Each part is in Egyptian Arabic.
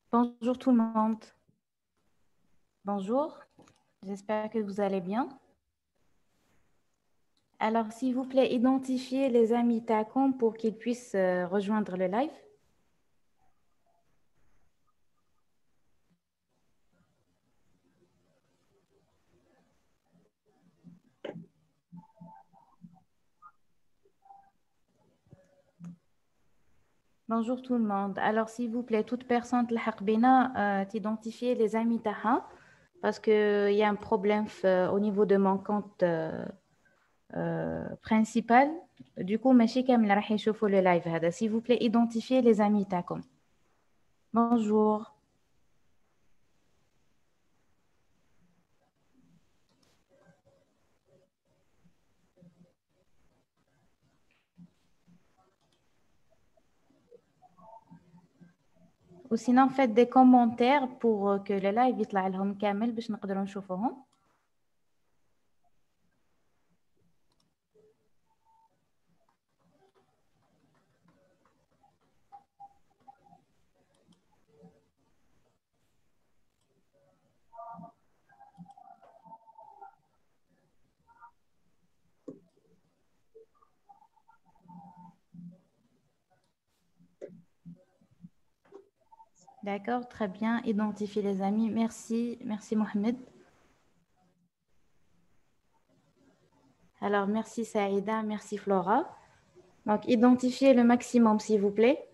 Bonjour tout le monde. Bonjour, j'espère que vous allez bien. Alors, s'il vous plaît, identifiez les amis TACOM pour qu'ils puissent euh, rejoindre le live. Bonjour tout le monde. Alors, s'il vous plaît, toute personne qui a t'identifier les amis Taha parce qu'il y a un problème euh, au niveau de mon compte euh, euh, principal. Du coup, je vais le live. S'il vous plaît, identifiez les amis Takom. Bonjour. Ou sinon, faites des commentaires pour que le live يطلع لهم كامل باش نقدروا نشوفوهم. D'accord, très bien. Identifier les amis. Merci, merci Mohamed. Alors, merci Saïda, merci Flora. Donc, identifiez le maximum, s'il vous plaît.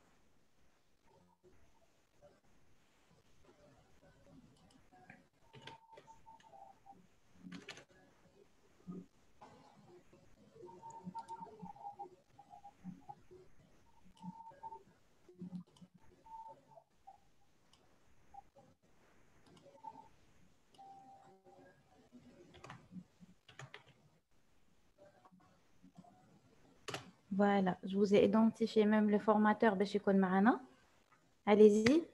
Voilà, je vous ai identifié même le formateur Beshikon Marana. Allez-y.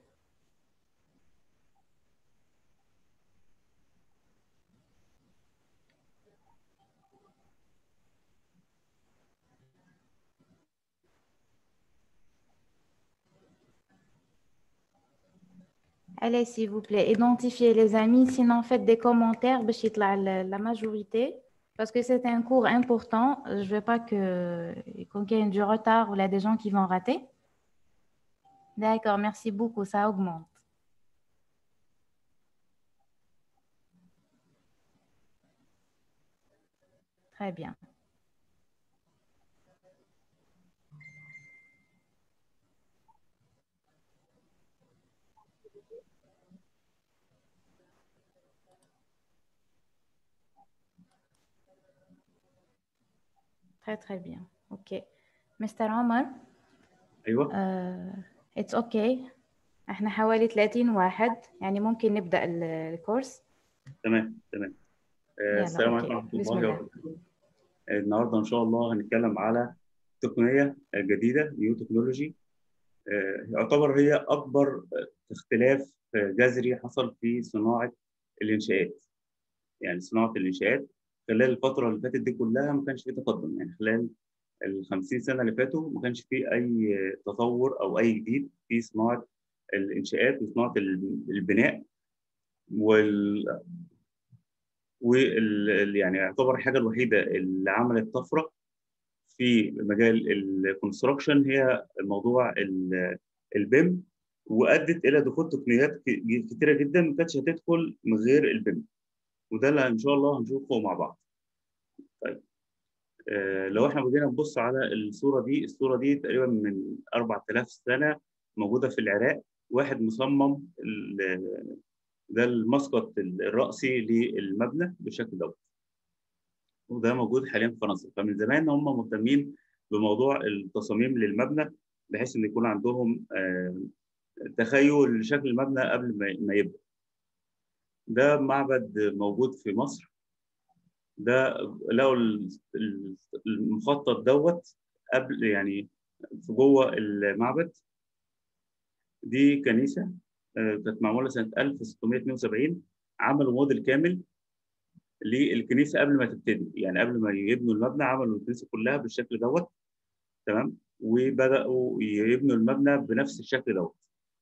Allez, s'il vous plaît, identifiez les amis. Sinon, faites des commentaires. La majorité. Parce que c'est un cours important. Je ne veux pas qu'il y ait du retard ou il y a des gens qui vont rater. D'accord, merci beaucoup. Ça augmente. Très bien. Très très bien. OK. Mr. عمر ايوه اتس uh, اوكي okay. احنا حوالي 30 واحد يعني ممكن نبدا الكورس تمام تمام آه السلام عليكم ورحمه الله وبركاته النهارده ان شاء الله هنتكلم على تقنيه جديده نيو تكنولوجي آه يعتبر هي اكبر اختلاف جذري حصل في صناعه الانشاءات يعني صناعه الانشاءات خلال الفتره اللي فاتت دي كلها ما كانش في تقدم يعني خلال ال 50 سنه اللي فاتوا ما كانش في اي تطور او اي جديد في صناعه الانشاءات وصناعه البناء وال وال يعني يعتبر الحاجه الوحيده اللي عملت طفره في مجال الكونستراكشن هي موضوع البيم وادت الى دخول تقنيات كثيره جدا ما كانتش هتدخل من غير البيم وده اللي ان شاء الله هنشوفه مع بعض طيب آه لو احنا بدينا نبص على الصوره دي الصوره دي تقريبا من 4000 سنه موجوده في العراق واحد مصمم ده المسقط الرأسي للمبنى بالشكل دوت وده موجود حاليا في فرنسا فمن زمان هم مهتمين بموضوع التصاميم للمبنى بحيث ان يكون عندهم آه تخيل لشكل المبنى قبل ما يبدا ده معبد موجود في مصر ده لقوا المخطط دوت قبل يعني في جوه المعبد دي كنيسه كانت معموله سنه 1672 عملوا موديل كامل للكنيسه قبل ما تبتدي يعني قبل ما يبنوا المبنى عملوا الكنيسه كلها بالشكل دوت تمام وبداوا يبنوا المبنى بنفس الشكل دوت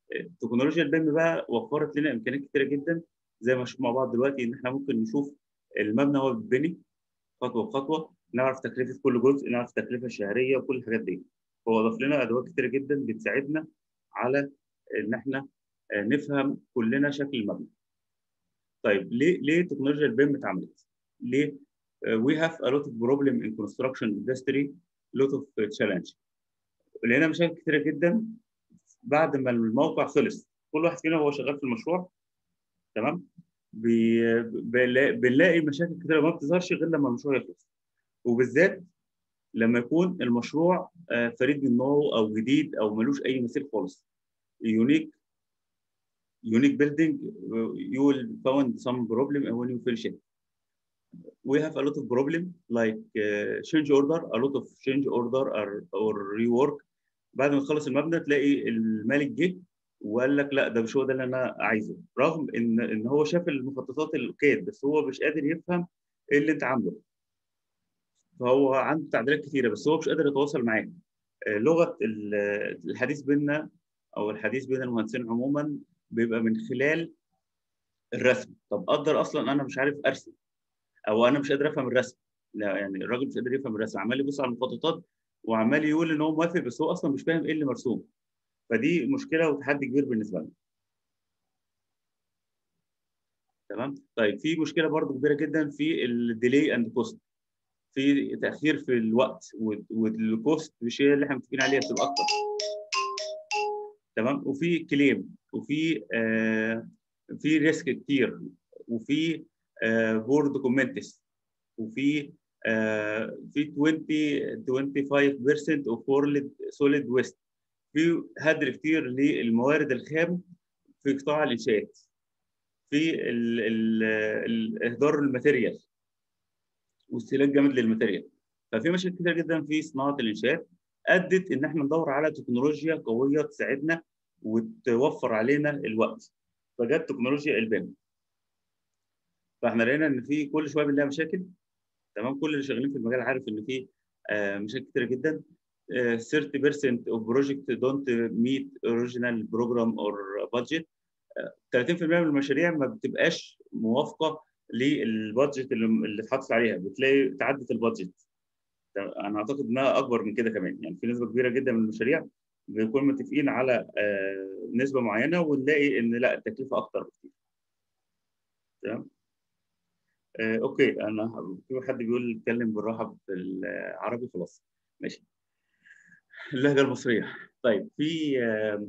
تكنولوجيا البيم بقى وفرت لنا امكانيات كتيره جدا زي ما نشوف مع بعض دلوقتي ان احنا ممكن نشوف المبنى وهو بيتبني خطوه بخطوه نعرف تكلفه كل جزء نعرف التكلفه الشهريه وكل الحاجات دي هو اضاف لنا ادوات كتيره جدا بتساعدنا على ان احنا نفهم كلنا شكل المبنى طيب ليه ليه تكنولوجيا البيم اتعملت؟ ليه؟ we have a lot of problem in construction industry lot of challenge لقينا مشاكل كتيره جدا بعد ما الموقع خلص كل واحد فينا وهو شغال في المشروع تمام بي... بنلاقي مشاكل كتيره ما بتظهرش غير لما المشروع يخلص وبالذات لما يكون المشروع فريد من نوعه او جديد او ملوش اي مثيل خالص يونيك unique building you will found some problem when you finish it we have a lot of problem like uh, change order a lot of change order or, or rework بعد ما تخلص المبنى تلاقي المالك جه وقال لك لا ده مش هو ده اللي انا عايزه رغم ان ان هو شاف المخططات الكاد بس هو مش قادر يفهم ايه اللي انت عامله فهو عنده تعديلات كثيره بس هو مش قادر يتواصل معاك لغه الحديث بيننا او الحديث بين المهندسين عموما بيبقى من خلال الرسم طب قدر اصلا انا مش عارف ارسم او انا مش قادر افهم الرسم لا يعني الراجل مش قادر يفهم الرسم عمال يبص على المخططات وعمال يقول ان هو موافق بس هو اصلا مش فاهم ايه اللي مرسوم فدي مشكله وتحدي كبير بالنسبه لنا تمام طيب في مشكله برضو كبيره جدا في الديلي اند كوست في تاخير في الوقت والكوست مش هي اللي احنا متفقين عليها بتبقى اكتر تمام وفي كليم وفي آه في ريسك كتير وفي آه بورد كومنتس وفي آه في 20 25% اوف سوليد ويست في هدر كتير للموارد الخام في قطاع الانشاءات في ال ال الاهدار الماتيريال واستهلاك جامد للماتيريال ففي مشاكل كتير جدا في صناعه الانشاءات ادت ان احنا ندور على تكنولوجيا قويه تساعدنا وتوفر علينا الوقت فجت تكنولوجيا البيم فاحنا لقينا ان في كل شويه بنلاقي مشاكل تمام كل اللي شغالين في المجال عارف ان في آه مشاكل كتيره جدا 30% of project don't meet original program or budget 30% من المشاريع ما بتبقاش موافقه للبادجت اللي اتحطت عليها بتلاقي تعدت البادجت انا اعتقد انها اكبر من كده كمان يعني في نسبه كبيره جدا من المشاريع بنكون متفقين على نسبه معينه ونلاقي ان لا التكلفه اكتر بكتير تمام اوكي انا في حد بيقول اتكلم بالراحه في العربي خلاص ماشي اللهجه المصريه طيب في uh,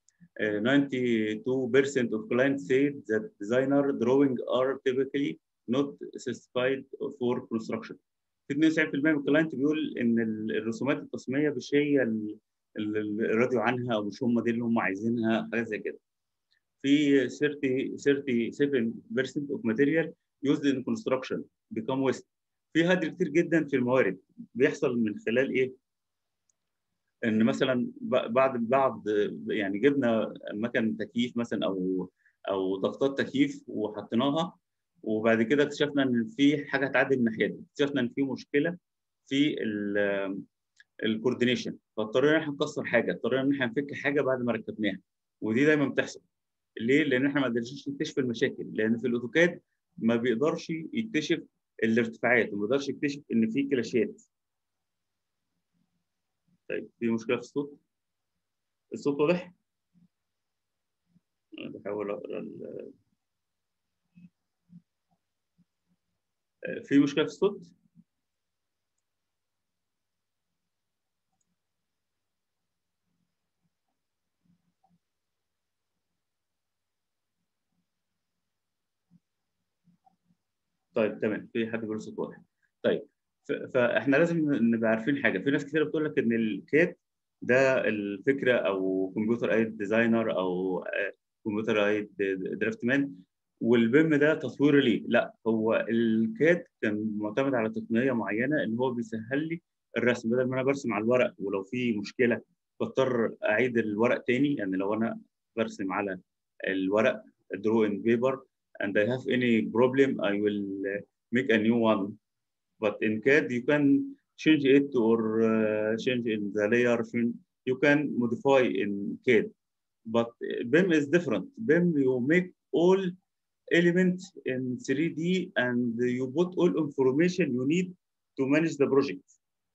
uh, 92% of clients said that designer drawing are typically not specified for construction. في 92% من الكلاينت بيقول ان الرسومات التصميميه مش هي اللي رضيوا عنها او مش هم دي اللي هم عايزينها حاجات زي كده. في 30 37% of material used in construction become waste. في هدر كتير جدا في الموارد بيحصل من خلال ايه؟ ان مثلا بعد بعض يعني جبنا مكن تكييف مثلا او او ضغطات تكييف وحطيناها وبعد كده اكتشفنا ان في حاجه هتعدي من الناحيه دي اكتشفنا ان في مشكله في الكوردينيشن فاضطرينا ان احنا نكسر حاجه اضطرينا ان احنا نفك حاجه بعد ما ركبناها ودي دايما بتحصل ليه؟ لان احنا ما قدرناش نكتشف المشاكل لان في الاوتوكاد ما بيقدرش يكتشف الارتفاعات وما بيقدرش يكتشف ان في كلاشات طيب في مشكله في الصوت الصوت واضح انا بحاول اقرا ال... في مشكله في الصوت طيب تمام في حد بيقول صوت واضح طيب فاحنا لازم نبقى عارفين حاجه في ناس كثيره بتقول لك ان الكاد ده الفكره او كمبيوتر ايد ديزاينر او كمبيوتر ايد درافت مان والبيم ده تطوير ليه لا هو الكاد كان معتمد على تقنيه معينه ان هو بيسهل لي الرسم بدل ما انا برسم على الورق ولو في مشكله بضطر اعيد الورق تاني يعني لو انا برسم على الورق draw in paper and I have any problem I will make a new one but in CAD you can change it or uh, change in the layer you can modify in CAD but BIM is different BIM you make all elements in 3D and you put all information you need to manage the project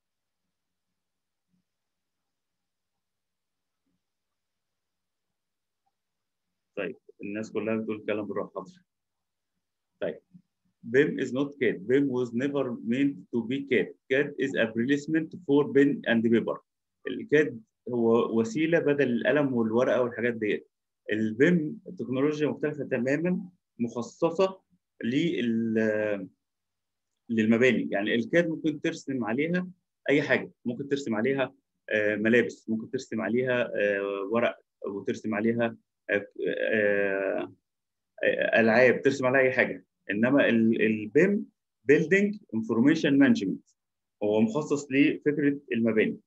طيب الناس كلها بتقول كلام بالراحه حاضر طيب BIM is not CAD. BIM was never meant to be CAD. CAD is a replacement for pen and paper. الكاد هو وسيله بدل القلم والورقه والحاجات ديت. البيم تكنولوجيا مختلفه تماما مخصصه لل للمباني، يعني الكاد ممكن ترسم عليها اي حاجه، ممكن ترسم عليها ملابس، ممكن ترسم عليها ورق وترسم عليها العاب، ترسم عليها اي حاجه. انما البيم بيلدينج انفورميشن مانجمنت هو مخصص لفكره المباني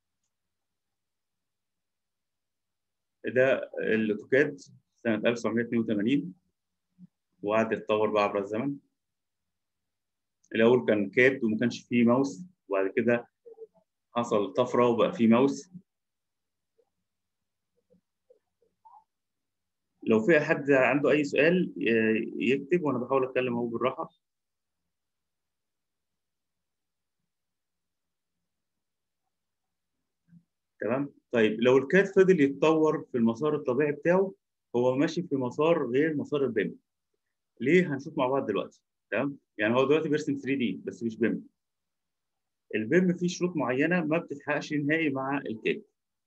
ده الاوتوكاد سنه 1982 وقعد يتطور بقى عبر الزمن الاول كان كاد وما كانش فيه ماوس وبعد كده حصل طفره وبقى فيه ماوس لو في حد عنده اي سؤال يكتب وانا بحاول اتكلم اهو بالراحه تمام طيب لو الكاد فضل يتطور في المسار الطبيعي بتاعه هو ماشي في مسار غير مسار البيم ليه هنشوف مع بعض دلوقتي تمام يعني هو دلوقتي بيرسم 3 دي بس مش بيم البيم فيه شروط معينه ما بتتحققش نهائي مع الكاد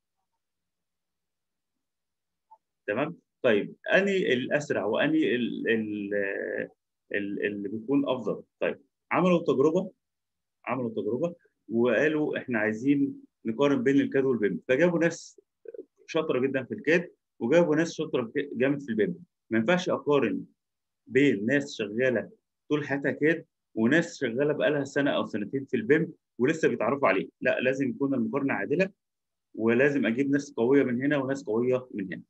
تمام طيب اني الاسرع واني ال ال ال اللي بيكون افضل طيب عملوا تجربه عملوا تجربه وقالوا احنا عايزين نقارن بين الكاد والبيم فجابوا ناس شاطره جدا في الكاد وجابوا ناس شاطره جامد في البيم ما ينفعش اقارن بين ناس شغاله طول حياتها كاد وناس شغاله بقالها سنه او سنتين في البيم ولسه بيتعرفوا عليه لا لازم يكون المقارنه عادله ولازم اجيب ناس قويه من هنا وناس قويه من هنا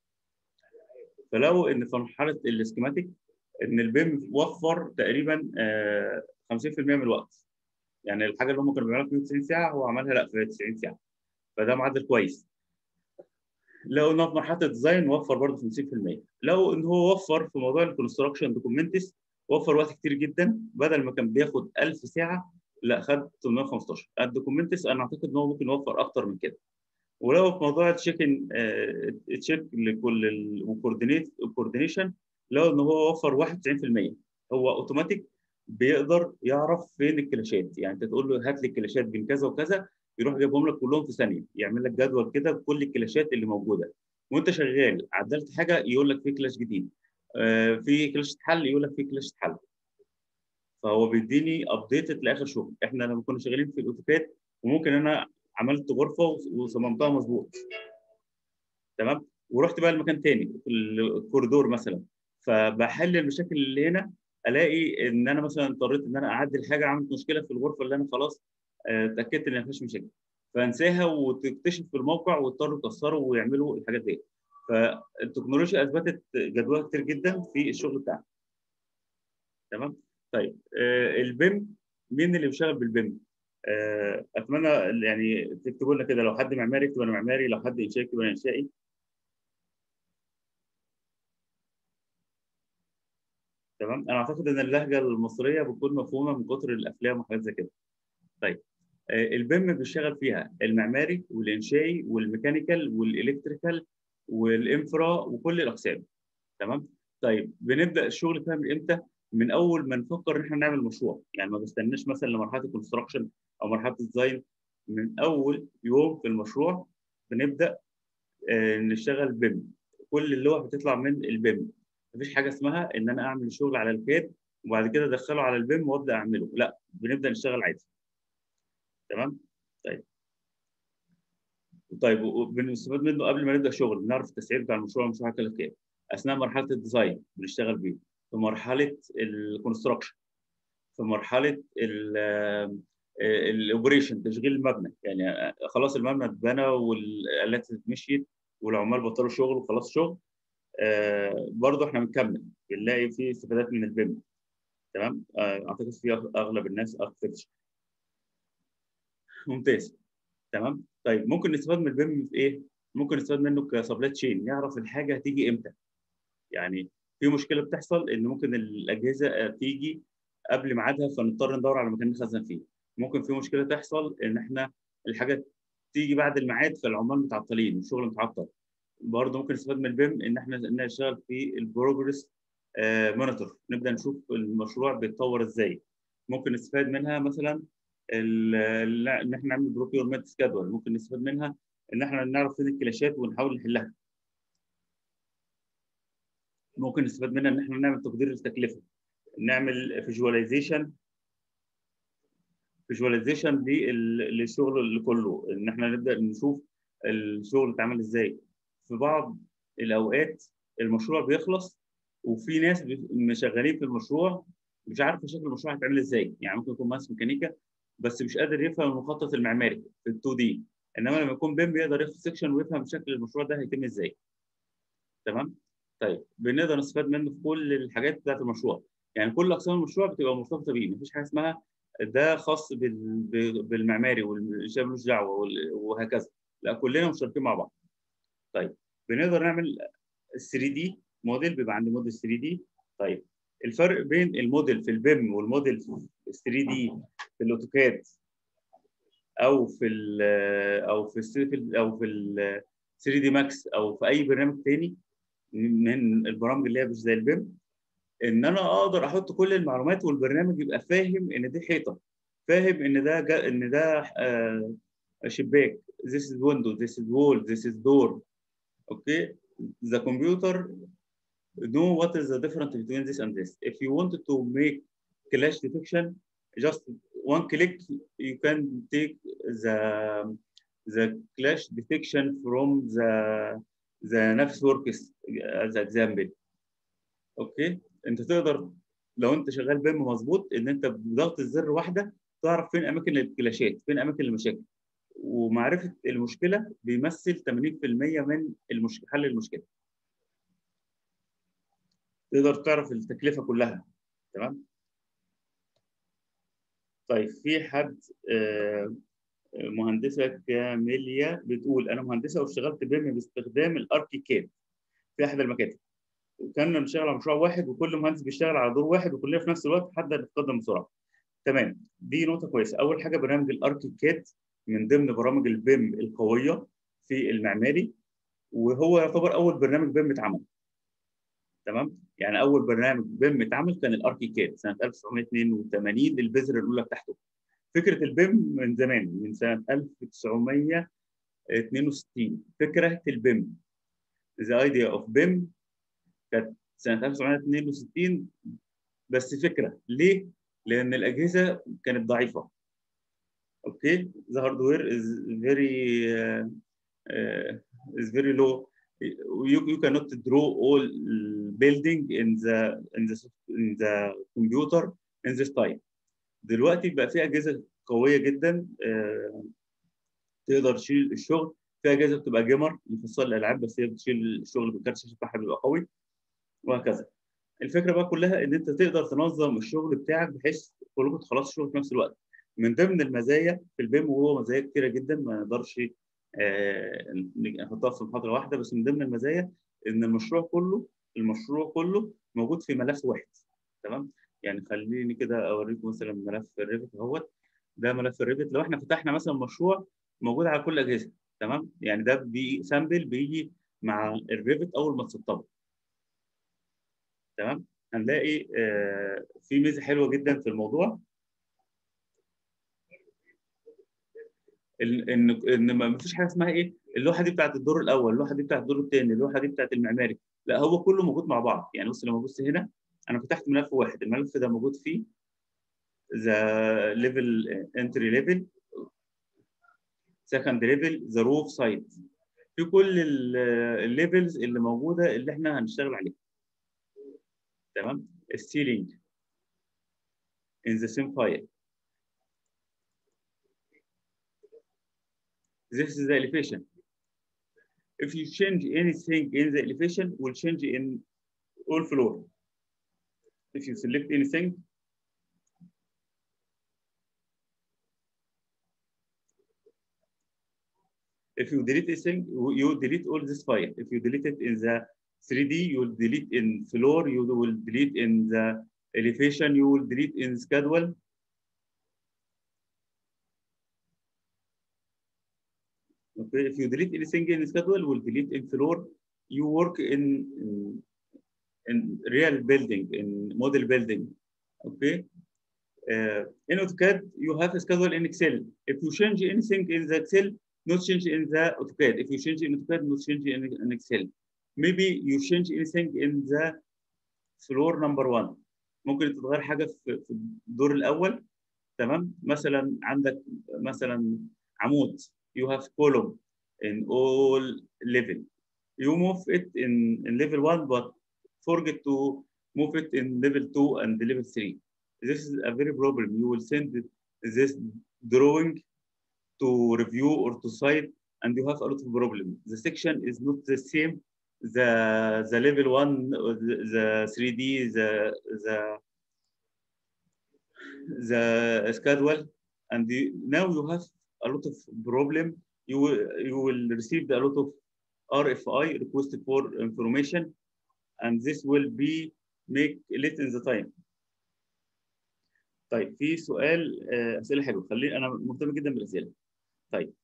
فلقوا ان في مرحله الاسكيماتيك ان البيم وفر تقريبا 50% من الوقت يعني الحاجه اللي هم كانوا بيعملوها في 190 ساعه هو عملها لا في 90 ساعه فده معدل كويس لقوا انه في مرحله الديزاين وفر برضه 50% لقوا ان هو وفر في موضوع الكونستراكشن دوكيومنتس وفر وقت كتير جدا بدل ما كان بياخد 1000 ساعه لا خد 815 الدوكيومنتس انا اعتقد ان هو ممكن يوفر اكتر من كده ولو في موضوع التشيكن تشيك لكل وكوردينيت كوردينيشن لو ان هو وفر 91% هو اوتوماتيك بيقدر يعرف فين الكلاشات يعني انت تقول له هات لي الكلاشات بين كذا وكذا يروح جايبهم لك كلهم في ثانيه يعمل لك جدول كده بكل الكلاشات اللي موجوده وانت شغال عدلت حاجه يقول لك في كلاش جديد آه في كلاش اتحل يقول لك في كلاش اتحل فهو بيديني ابديت لاخر شغل احنا لما كنا شغالين في الاوتوكاد وممكن انا عملت غرفه وصممتها مظبوط تمام ورحت بقى لمكان تاني في الكوريدور مثلا فبحل المشاكل اللي هنا الاقي ان انا مثلا اضطريت ان انا اعدل حاجه عملت مشكله في الغرفه اللي انا خلاص اتاكدت ان ما فيش مشاكل فانساها وتكتشف في الموقع واضطروا يكسروا ويعملوا الحاجات دي فالتكنولوجيا اثبتت جدوى كتير جدا في الشغل بتاعنا تمام طيب آه البيم مين اللي بيشتغل بالبيم آه اتمنى يعني تكتبوا لنا كده لو حد معماري يكتب انا معماري لو حد انشائي يكتب انا انشائي تمام انا اعتقد ان اللهجه المصريه بتكون مفهومه من كتر الافلام وحاجات زي كده طيب آه البيم بيشتغل فيها المعماري والانشائي والميكانيكال والالكتريكال والانفرا وكل الاقسام تمام طيب بنبدا الشغل فيها من امتى من اول ما نفكر ان احنا نعمل مشروع يعني ما بستناش مثلا لمرحله الكونستراكشن او مرحله الديزاين من اول يوم في المشروع بنبدا آه نشتغل بيم كل اللوح بتطلع من البيم مفيش حاجه اسمها ان انا اعمل الشغل على الكاد وبعد كده ادخله على البيم وابدا اعمله لا بنبدا نشتغل عادي تمام طيب طيب وبنستفاد منه قبل ما نبدا شغل بنعرف التسعير بتاع المشروع المشروع هيكلف كام اثناء مرحله الديزاين بنشتغل بيه في مرحله الكونستراكشن في مرحله الاوبريشن تشغيل المبنى يعني خلاص المبنى اتبنى والالات مشيت والعمال بطلوا شغل وخلاص شغل آه برضه احنا بنكمل بنلاقي في استفادات من البيم تمام آه اعتقد في اغلب الناس اركتكتشر ممتاز تمام طيب ممكن نستفاد من البيم في ايه؟ ممكن نستفاد منه كسبلاي تشين نعرف الحاجه هتيجي امتى يعني في مشكله بتحصل ان ممكن الاجهزه تيجي قبل ميعادها فنضطر ندور على مكان نخزن فيه ممكن في مشكله تحصل ان احنا الحاجه تيجي بعد الميعاد فالعمال متعطلين الشغل متعطل برضه ممكن نستفاد من البيم ان احنا نشتغل في البروجرس مونيتور نبدا نشوف المشروع بيتطور ازاي ممكن نستفاد منها مثلا ان احنا نعمل بروكيورمنت سكادول ممكن نستفاد منها ان احنا نعرف فين الكلاشات ونحاول نحلها ممكن نستفاد منها ان احنا نعمل تقدير التكلفه نعمل فيجواليزيشن فيجواليزيشن للشغل كله ان احنا نبدا نشوف الشغل اتعمل ازاي في بعض الاوقات المشروع بيخلص وفي ناس شغالين في المشروع مش عارفه شكل المشروع هيتعمل ازاي يعني ممكن يكون مهندس ميكانيكا بس مش قادر يفهم المخطط المعماري في ال 2 دي انما لما يكون بيم بيقدر ياخد سكشن ويفهم شكل المشروع ده هيتم ازاي تمام طيب بنقدر نستفاد منه في كل الحاجات بتاعت المشروع يعني كل اقسام المشروع بتبقى مرتبطه بيه مفيش حاجه اسمها ده خاص بالمعماري والشباب ملوش دعوه وهكذا لا كلنا مشتركين مع بعض طيب بنقدر نعمل 3 دي موديل بيبقى عندي موديل 3 دي طيب الفرق بين الموديل في البيم والموديل في 3 دي في الاوتوكاد او في ال او في ال او في ال 3 دي ماكس او في اي برنامج تاني من البرامج اللي هي مش زي البيم ان انا اقدر احط كل المعلومات والبرنامج يبقى فاهم ان دي حيطه فاهم ان ده جا ان ده آه شباك this is window this is wall this is door okay the computer know what is the difference between this and this if you wanted to make clash detection just one click you can take the the clash detection from the the Navisworks as example اوكي انت تقدر لو انت شغال بيم مظبوط ان انت بضغط الزر واحده تعرف فين اماكن الكلاشات فين اماكن المشاكل ومعرفه المشكله بيمثل 80% من المشكله حل المشكله تقدر تعرف التكلفه كلها تمام طيب في حد مهندسه كاميليا بتقول انا مهندسه واشتغلت بيم باستخدام الاركيكاد في احد المكاتب وكنا بنشتغل على مشروع واحد وكل مهندس بيشتغل على دور واحد وكلنا في نفس الوقت لحد نتقدم بسرعه. تمام دي نقطه كويسه اول حاجه برنامج الاركيكاد من ضمن برامج البيم القويه في المعماري وهو يعتبر اول برنامج بيم اتعمل. تمام يعني اول برنامج بيم اتعمل كان الاركيكاد سنه 1982 للبذره الاولى بتاعته. فكره البيم من زمان من سنه 1962 فكره البيم The idea of BIM كانت سنه 1962 بس فكره ليه؟ لان الاجهزه كانت ضعيفه اوكي the hardware is very uh, uh, is very low you, you cannot draw all building in the in the in the computer in this time دلوقتي بقى في اجهزه قويه جدا uh, تقدر تشيل الشغل في اجهزه بتبقى جيمر مفصله للالعاب بس هي بتشيل الشغل بالكارت الشاشه بتاعها بيبقى قوي وهكذا الفكره بقى كلها ان انت تقدر تنظم الشغل بتاعك بحيث كلكم تخلصوا الشغل في نفس الوقت من ضمن المزايا في البيم وهو مزايا كتيره جدا ما نقدرش نحطها في محاضره واحده بس من ضمن المزايا ان المشروع كله المشروع كله موجود في ملف واحد تمام يعني خليني كده اوريكم مثلا ملف الريفت اهوت ده ملف الريفت لو احنا فتحنا مثلا مشروع موجود على كل الاجهزه تمام يعني ده بي سامبل بيجي مع الريفت اول ما تسطبه تمام هنلاقي آه في ميزه حلوه جدا في الموضوع ان ان ما فيش حاجه اسمها ايه اللوحه دي بتاعت الدور الاول اللوحه دي بتاعت الدور الثاني اللوحه دي بتاعت المعماري لا هو كله موجود مع بعض يعني بص لما ابص هنا انا فتحت ملف واحد الملف ده موجود فيه ذا ليفل انتري ليفل سكند ليفل ذا روف سايت في كل الليفلز اللي موجوده اللي احنا هنشتغل عليها تمام السيلينج in the same file this is the elevation if you change anything in the elevation will change in all floor if you select anything if you delete a thing you delete all this file if you delete it in the 3d you will delete in floor you will delete in the elevation you will delete in schedule okay if you delete anything in schedule you will delete in floor you work in, in in real building, in model building. Okay. Uh, in AutoCAD, you have a schedule in Excel. If you change anything in the Excel, not change in the AutoCAD. If you change in AutoCAD, not change in, in Excel. Maybe you change anything in the floor number one. ممكن تتغير حاجة في في الدور الأول تمام مثلا عندك مثلا عمود you have column in all level you move it in, in level one but forget to move it in level 2 and level 3. This is a very problem. You will send this drawing to review or to site, and you have a lot of problem. The section is not the same. The the level one, the, the 3D, the the the schedule, and the, now you have a lot of problem. You will you will receive a lot of RFI request for information and this will be make late in the time. طيب في سؤال اسئله حلوه خليني انا مهتم جدا بالاسئله. طيب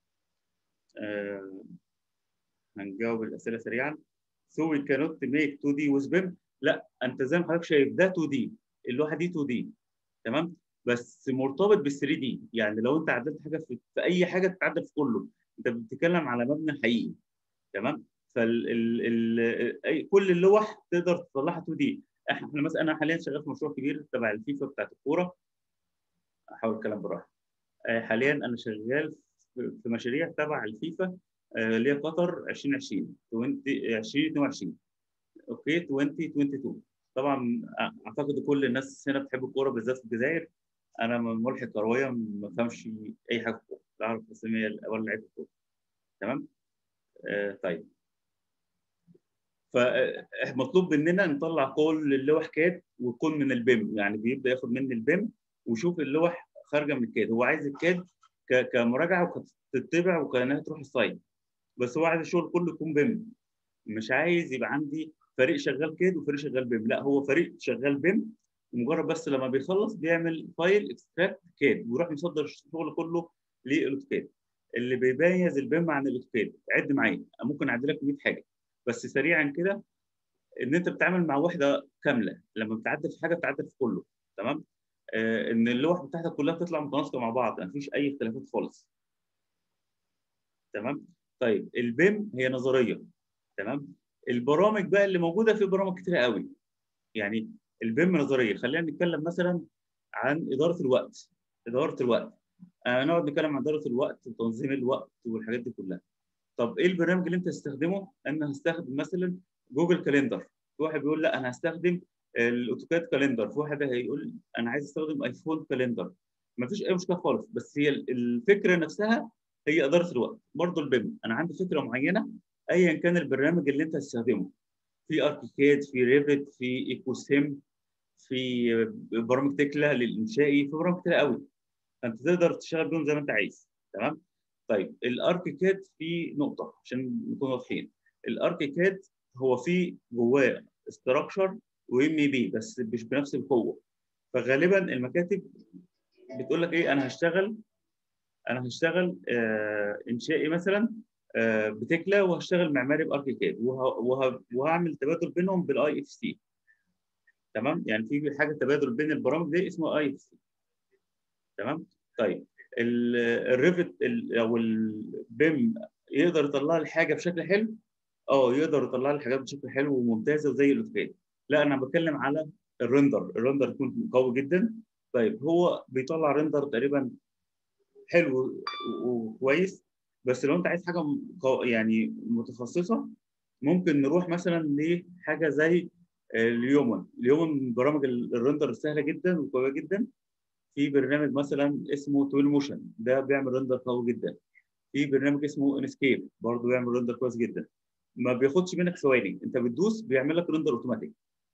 آه هنجاوب الاسئله سريعا. So we cannot make 2D with BIM لا انت زي ما حضرتك شايف ده 2D اللوحه دي 2D تمام بس مرتبط بال 3 دي يعني لو انت عدلت حاجه في, في اي حاجه تتعدل في كله انت بتتكلم على مبنى حقيقي تمام فال ال ال كل اللوح تقدر تطلعها 2 دي احنا مثلا انا حاليا شغال في مشروع كبير تبع الفيفا بتاعت الكوره احاول اتكلم بالراحه حاليا انا شغال في مشاريع تبع الفيفا اللي هي قطر 2020 2022 اوكي 2022 طبعا اعتقد كل الناس هنا بتحب الكوره بالذات في الجزائر انا ملحق كرويه ما بفهمش اي حاجه في الكوره لا اعرف اسامي ولا لعيبه الكوره تمام آه طيب فمطلوب مننا نطلع كل اللوح كاد وتكون من البيم يعني بيبدا ياخد مني البيم ويشوف اللوح خارجه من الكاد هو عايز الكاد كمراجعه وكتتبع وكانها تروح السايت بس هو عايز الشغل كله يكون بيم مش عايز يبقى عندي فريق شغال كاد وفريق شغال بيم لا هو فريق شغال بيم مجرد بس لما بيخلص بيعمل فايل اكستراكت كاد ويروح مصدر الشغل كله للاوتوكاد اللي بيميز البيم عن الاوتوكاد عد معايا ممكن اعد لك 100 حاجه بس سريعا كده ان انت بتتعامل مع وحده كامله لما بتعدل في حاجه بتعدل في كله تمام آه ان اللوح بتاعتك كلها بتطلع متناسقه مع بعض ما فيش اي اختلافات خالص تمام طيب البيم هي نظريه تمام البرامج بقى اللي موجوده في برامج كتير قوي يعني البيم نظريه خلينا نتكلم مثلا عن اداره الوقت اداره الوقت آه نقعد نتكلم عن اداره الوقت وتنظيم الوقت والحاجات دي كلها طب ايه البرنامج اللي انت هتستخدمه؟ انا هستخدم مثلا جوجل كاليندر، في واحد بيقول لا انا هستخدم الاوتوكاد كاليندر، في واحد هيقول انا عايز استخدم ايفون كاليندر. ما فيش اي مشكله خالص بس هي الفكره نفسها هي اداره الوقت، برضه البيم انا عندي فكره معينه ايا كان البرنامج اللي انت هتستخدمه. في اركيكاد، في ريفت، في ايكوسيم، في برامج تكلا للانشائي، في برامج كتير قوي. فانت تقدر تشتغل بيهم زي ما انت عايز، تمام؟ طيب الاركيكاد في نقطه عشان نكون واضحين الاركيكاد هو فيه جواه استراكشر وام بي بس مش بنفس القوه فغالبا المكاتب بتقول لك ايه انا هشتغل انا هشتغل آه انشائي مثلا آه بتكلا وهشتغل معماري باركيكاد وه وه وهعمل تبادل بينهم بالاي اف سي تمام يعني في حاجه تبادل بين البرامج دي اسمه اي اف سي تمام طيب الريفت او البيم يقدر يطلع لي حاجه بشكل حلو اه يقدر يطلع لي حاجات بشكل حلو وممتازه زي الاوتوكاد لا انا بتكلم على الريندر الريندر يكون قوي جدا طيب هو بيطلع ريندر تقريبا حلو وكويس بس لو انت عايز حاجه يعني متخصصه ممكن نروح مثلا لحاجه زي اليومن اليومن من برامج الريندر السهله جدا وقويه جدا في برنامج مثلا اسمه تويل موشن ده بيعمل ريندر قوي جدا في برنامج اسمه انسكيب برضه بيعمل ريندر كويس جدا ما بياخدش منك ثواني انت بتدوس بيعمل لك ريندر اوتوماتيك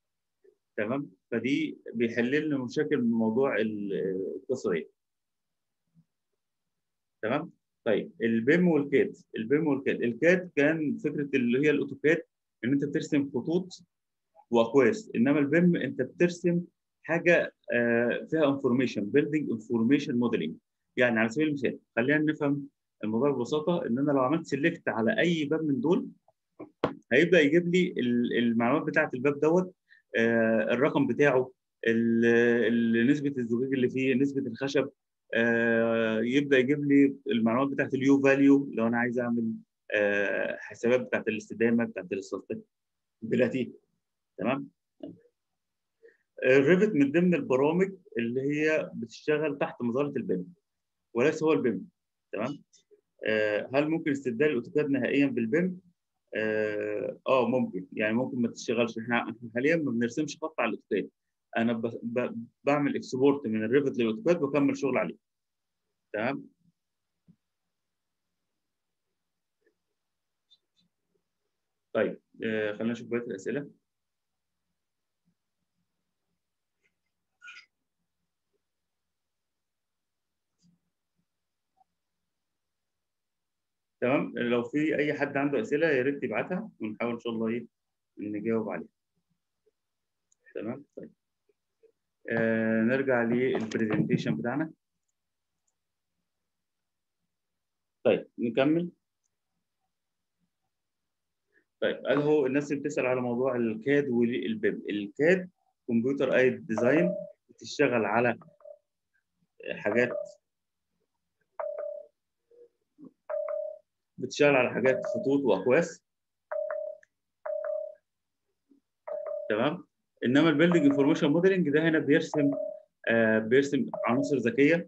تمام فدي بيحل لنا مشاكل موضوع القصه دي تمام طيب البيم والكاد البيم والكاد الكاد كان فكره اللي هي الاوتوكاد ان انت بترسم خطوط واكواس انما البيم انت بترسم حاجه آه، فيها انفورميشن بيلدينج انفورميشن موديلنج يعني على سبيل المثال خلينا نفهم الموضوع ببساطه ان انا لو عملت سيلكت على اي باب من دول هيبدا يجيب لي ال- المعلومات بتاعه الباب دوت آه، الرقم بتاعه ال- ال- نسبه الزجاج اللي فيه نسبه الخشب آه، يبدا يجيب لي المعلومات بتاعه اليو فاليو لو انا عايز اعمل آه، حسابات بتاعه الاستدامه بتاعه الاستاتيك تمام الريفت من ضمن البرامج اللي هي بتشتغل تحت مظله البيم وليس هو البيم تمام آه، هل ممكن استبدال الاوتوكاد نهائيا بالبيم؟ اه آه، ممكن يعني ممكن ما تشتغلش احنا احنا حاليا ما بنرسمش خط على الاوتوكاد انا ب... ب... بعمل اكسبورت من الريفت للاوتوكاد واكمل شغل عليه تمام طيب آه خلينا نشوف بقيه الاسئله تمام لو في اي حد عنده اسئله يا ريت يبعتها ونحاول ان شاء الله ايه نجاوب عليها تمام طيب آه نرجع للبرزنتيشن بتاعنا طيب نكمل طيب هل هو الناس اللي بتسال على موضوع الكاد والبيم الكاد كمبيوتر ايد ديزاين بتشتغل على حاجات بتشتغل على حاجات خطوط واكواس تمام انما البيلدنج انفورميشن موديلنج ده هنا بيرسم آه بيرسم عناصر ذكيه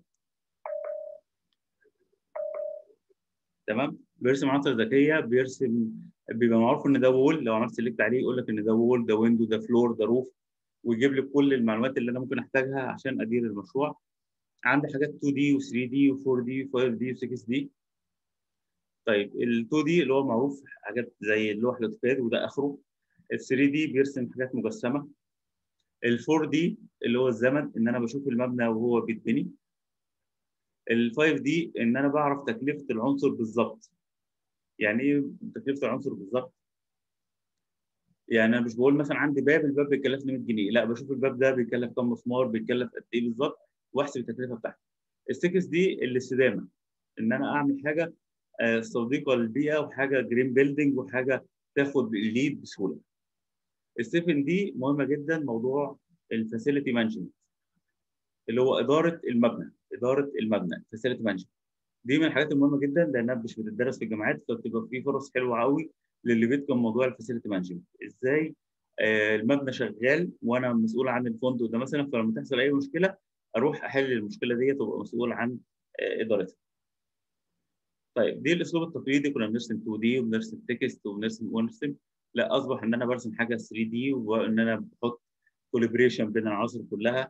تمام بيرسم عناصر ذكيه بيرسم بيبقى معروف ان ده وول لو عملت سيلكت عليه يقول لك ان ده وول ده ويندو ده فلور ده روف ويجيب لي كل المعلومات اللي انا ممكن احتاجها عشان ادير المشروع عندي حاجات 2 دي و3 دي و4 دي و5 دي و6 دي طيب ال 2 دي اللي هو معروف حاجات زي اللوح الاوتوكاد وده اخره ال 3 دي بيرسم حاجات مجسمه ال 4 دي اللي هو الزمن ان انا بشوف المبنى وهو بيتبني ال 5 دي ان انا بعرف تكلفه العنصر بالظبط يعني ايه تكلفه العنصر بالظبط يعني انا مش بقول مثلا عندي باب الباب بيكلفني 100 جنيه لا بشوف الباب ده بيكلف كام مسمار بيكلف قد ايه بالظبط واحسب التكلفه بتاعته السكس دي الاستدامه ان انا اعمل حاجه صديقه للبيئه وحاجه جرين بيلدينج وحاجه تاخد الليد بسهوله. السفن دي مهمه جدا موضوع الفاسيلتي مانجمنت اللي هو اداره المبنى اداره المبنى فاسيلتي مانجمنت دي من الحاجات المهمه جدا لانها مش بتدرس في الجامعات فبتبقى في فرص حلوه قوي للي بيتقن موضوع الفاسيلتي مانجمنت ازاي آه المبنى شغال وانا مسؤول عن الفندق ده مثلا فلما تحصل اي مشكله اروح احل المشكله ديت وابقى مسؤول عن آه ادارتها طيب دي الاسلوب التقليدي كنا بنرسم 2 دي وبنرسم تكست وبنرسم ونرسم لا اصبح ان انا برسم حاجه 3 دي وان انا بحط كوليبريشن بين العناصر كلها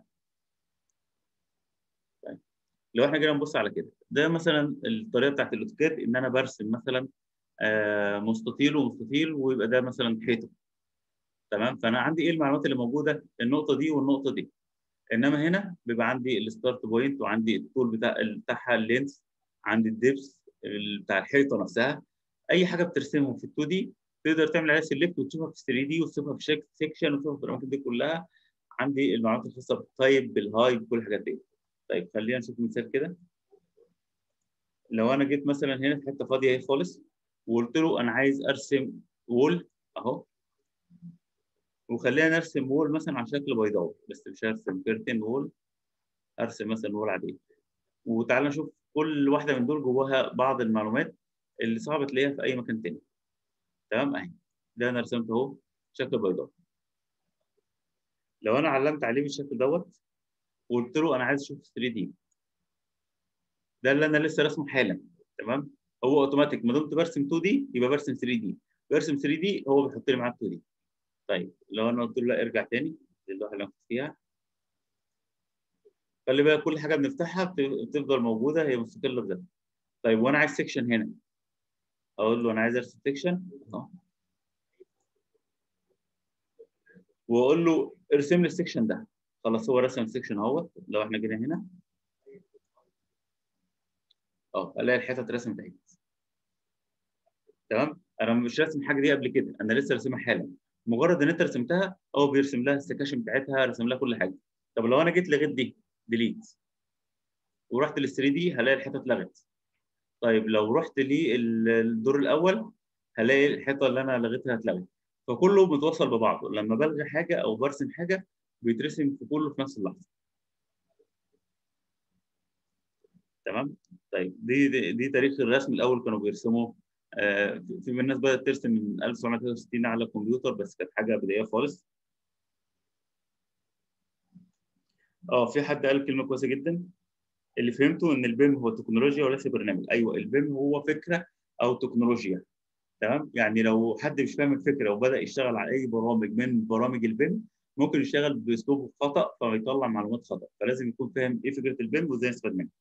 طيب لو احنا جينا نبص على كده ده مثلا الطريقه بتاعت الاوتوكاد ان انا برسم مثلا آه مستطيل ومستطيل ويبقى ده مثلا حيطه تمام فانا عندي ايه المعلومات اللي موجوده النقطه دي والنقطه دي انما هنا بيبقى عندي الستارت بوينت وعندي الطول بتاع بتاعها اللينس عندي الدبس بتاع الحيطه نفسها اي حاجه بترسمهم في ال 2 دي تقدر تعمل عليها سيلكت وتشوفها في 3 دي وتشوفها في سيكشن وتشوفها في الاماكن دي كلها عندي المعلومات الخاصه بالتايب بالهاي بكل الحاجات دي طيب خلينا نشوف مثال كده لو انا جيت مثلا هنا في حته فاضيه اهي خالص وقلت له انا عايز ارسم وول اهو وخلينا نرسم وول مثلا على شكل بيضاوي بس مش هرسم كيرتن وول ارسم مثلا وول عاديه وتعالى نشوف كل واحده من دول جواها بعض المعلومات اللي صعب تلاقيها في اي مكان تاني تمام اهي ده انا رسمت اهو شكل بيضاوي لو انا علمت عليه بالشكل دوت وقلت له انا عايز اشوف 3 دي ده اللي انا لسه راسمه حالا تمام هو اوتوماتيك ما دمت برسم 2 دي يبقى برسم 3 دي برسم 3 دي هو بيحط لي معاه 2 دي طيب لو انا قلت له لا ارجع تاني للوحه اللي انا كنت فيها خلي بالك كل حاجه بنفتحها بتفضل موجوده هي مستقله بذاتها طيب وانا عايز سيكشن هنا اقول له انا عايز ارسم سيكشن اهو واقول له ارسم لي السيكشن ده خلاص هو رسم السيكشن اهوت لو احنا جينا هنا اه الاقي الحيطه اترسمت اهي تمام انا مش راسم حاجه دي قبل كده انا لسه راسمها حالا مجرد ان انت رسمتها هو بيرسم لها السكاشن بتاعتها رسم لها كل حاجه طب لو انا جيت لغيت دي ديليت ورحت لل 3 دي هلاقي الحيطه اتلغت طيب لو رحت للدور الاول هلاقي الحيطه اللي انا لغيتها اتلغت فكله متوصل ببعضه لما بلغي حاجه او برسم حاجه بيترسم في كله في نفس اللحظه تمام طيب دي دي, دي تاريخ الرسم الاول كانوا بيرسموا آه في من الناس بدات ترسم من 1963 على الكمبيوتر بس كانت حاجه بدائيه خالص اه في حد قال كلمه كويسه جدا اللي فهمته ان البيم هو تكنولوجيا وليس برنامج ايوه البيم هو فكره او تكنولوجيا تمام يعني لو حد مش فاهم الفكره وبدا يشتغل على اي برامج من برامج البيم ممكن يشتغل باسلوب خطا فيطلع معلومات خطا فلازم يكون فاهم ايه فكره البيم وازاي يستفاد منها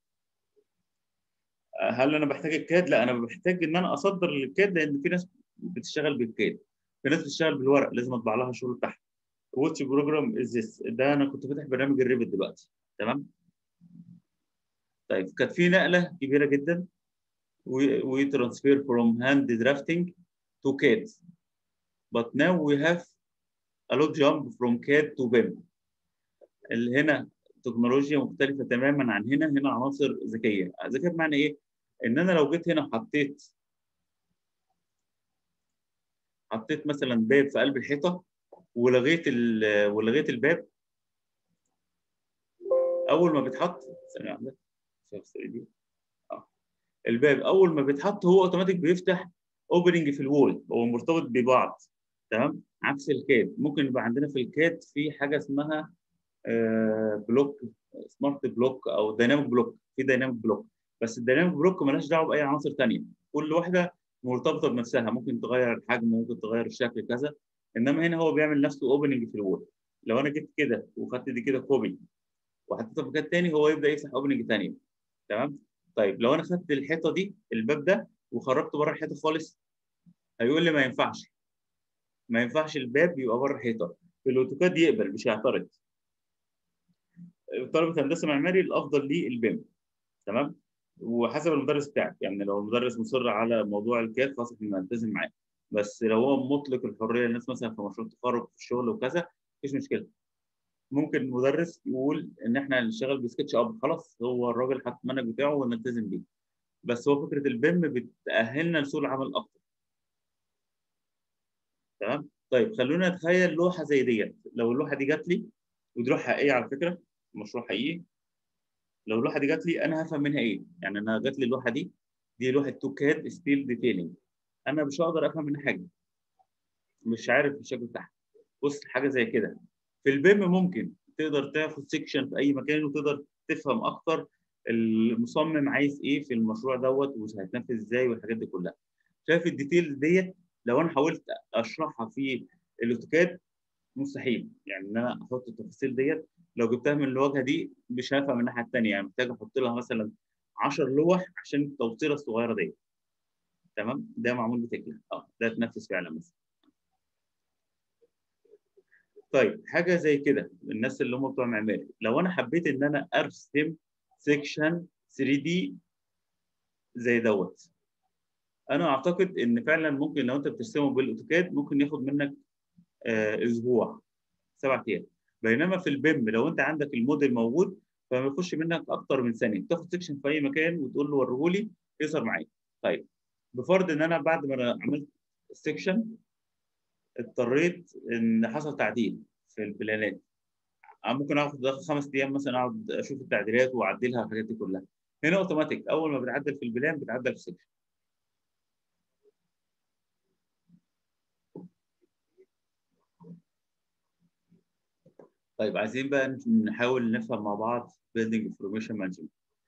هل انا بحتاج الكاد لا انا بحتاج ان انا اصدر للكاد لان في ناس بتشتغل بالكاد في ناس بتشتغل بالورق لازم اطبع لها الشغل بتاعها واتش بروجرام از ذس ده انا كنت فاتح برنامج الريفت دلوقتي تمام طيب كانت في نقله كبيره جدا we transfer from hand drafting to CAD but now we have a lot jump from CAD to BIM اللي هنا تكنولوجيا مختلفة تماما عن هنا هنا عناصر ذكية ذكية بمعنى ايه؟ ان انا لو جيت هنا وحطيت حطيت مثلا باب في قلب الحيطة ولغيت ولغيت الباب اول ما بيتحط ثانية واحدة دي اه الباب اول ما بيتحط هو اوتوماتيك بيفتح اوبننج في الوول هو مرتبط ببعض تمام عكس الكاد ممكن يبقى عندنا في الكاد في حاجه اسمها آه بلوك سمارت بلوك او دايناميك بلوك في دايناميك بلوك بس الدايناميك بلوك مالهاش دعوه باي عناصر ثانيه كل واحده مرتبطه بنفسها ممكن تغير الحجم ممكن تغير الشكل كذا انما هنا هو بيعمل نفسه اوبننج في الوول لو انا جيت كده وخدت دي كده كوبي وحطيتها في مكان ثاني هو يبدا يفتح اوبننج ثانيه تمام طيب لو انا خدت الحيطه دي الباب ده وخرجته بره الحيطه خالص هيقول لي ما ينفعش ما ينفعش الباب يبقى بره الحيطه الاوتوكاد يقبل مش هيعترض طلبه هندسه معماري الافضل ليه البيم تمام وحسب المدرس بتاعك يعني لو المدرس مصر على موضوع الكاد خلاص احنا نلتزم معاه بس لو هو مطلق الحريه للناس مثلا في مشروع التخرج في الشغل وكذا مفيش مشكله ممكن المدرس يقول ان احنا نشتغل بسكتش اب خلاص هو الراجل حط المنهج بتاعه ونلتزم بيه بس هو فكره البيم بتاهلنا لسوق العمل اكتر تمام طيب خلونا نتخيل لوحه زي ديت لو اللوحه دي جات لي ودي لوحه حقيقيه على فكره مشروع حقيقي لو اللوحه دي جات لي انا هفهم منها ايه يعني انا جات لي اللوحه دي دي لوحه توكاد ستيل ديتيلنج انا مش هقدر افهم منها حاجه مش عارف الشكل بتاعها بص حاجه زي كده في البيم ممكن تقدر تاخد سيكشن في اي مكان وتقدر تفهم اكتر المصمم عايز ايه في المشروع دوت وهيتنفذ ازاي والحاجات دي كلها شايف الديتيل ديت لو انا حاولت اشرحها في الاوتوكاد مستحيل يعني ان انا احط التفاصيل ديت لو جبتها من الواجهه دي مش هفهم الناحيه الثانيه يعني محتاج احط لها مثلا 10 لوح عشان التوصيله الصغيره ديت تمام ده معمول بتكليف اه ده اتنفذ فعلا مثلا طيب حاجه زي كده الناس اللي هم بتوع معماري لو انا حبيت ان انا ارسم سيكشن 3 دي زي دوت انا اعتقد ان فعلا ممكن لو انت بترسمه بالاوتوكاد ممكن ياخد منك آه اسبوع سبع ايام بينما في البيم لو انت عندك الموديل موجود فما يخش منك اكتر من ثانيه تاخد سيكشن في اي مكان وتقول له وريهولي يظهر معاك طيب بفرض ان انا بعد ما انا عملت السيكشن اضطريت ان حصل تعديل في البلانات ممكن اخد خمس ايام مثلا اقعد اشوف التعديلات واعدلها الحاجات دي كلها هنا اوتوماتيك اول ما بتعدل في البلان بتعدل في السكشن طيب عايزين بقى نحاول نفهم مع بعض building information management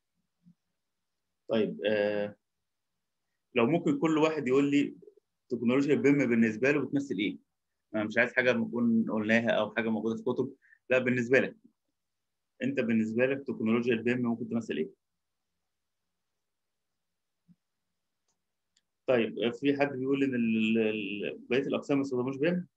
طيب آه لو ممكن كل واحد يقول لي تكنولوجيا البيم بالنسبه له بتمثل ايه؟ انا مش عايز حاجه نكون قلناها او حاجه موجوده في كتب لا بالنسبه لك انت بالنسبه لك تكنولوجيا البيم ممكن تمثل ايه؟ طيب في حد بيقول ان بقيه الاقسام ما يستخدموش بيم؟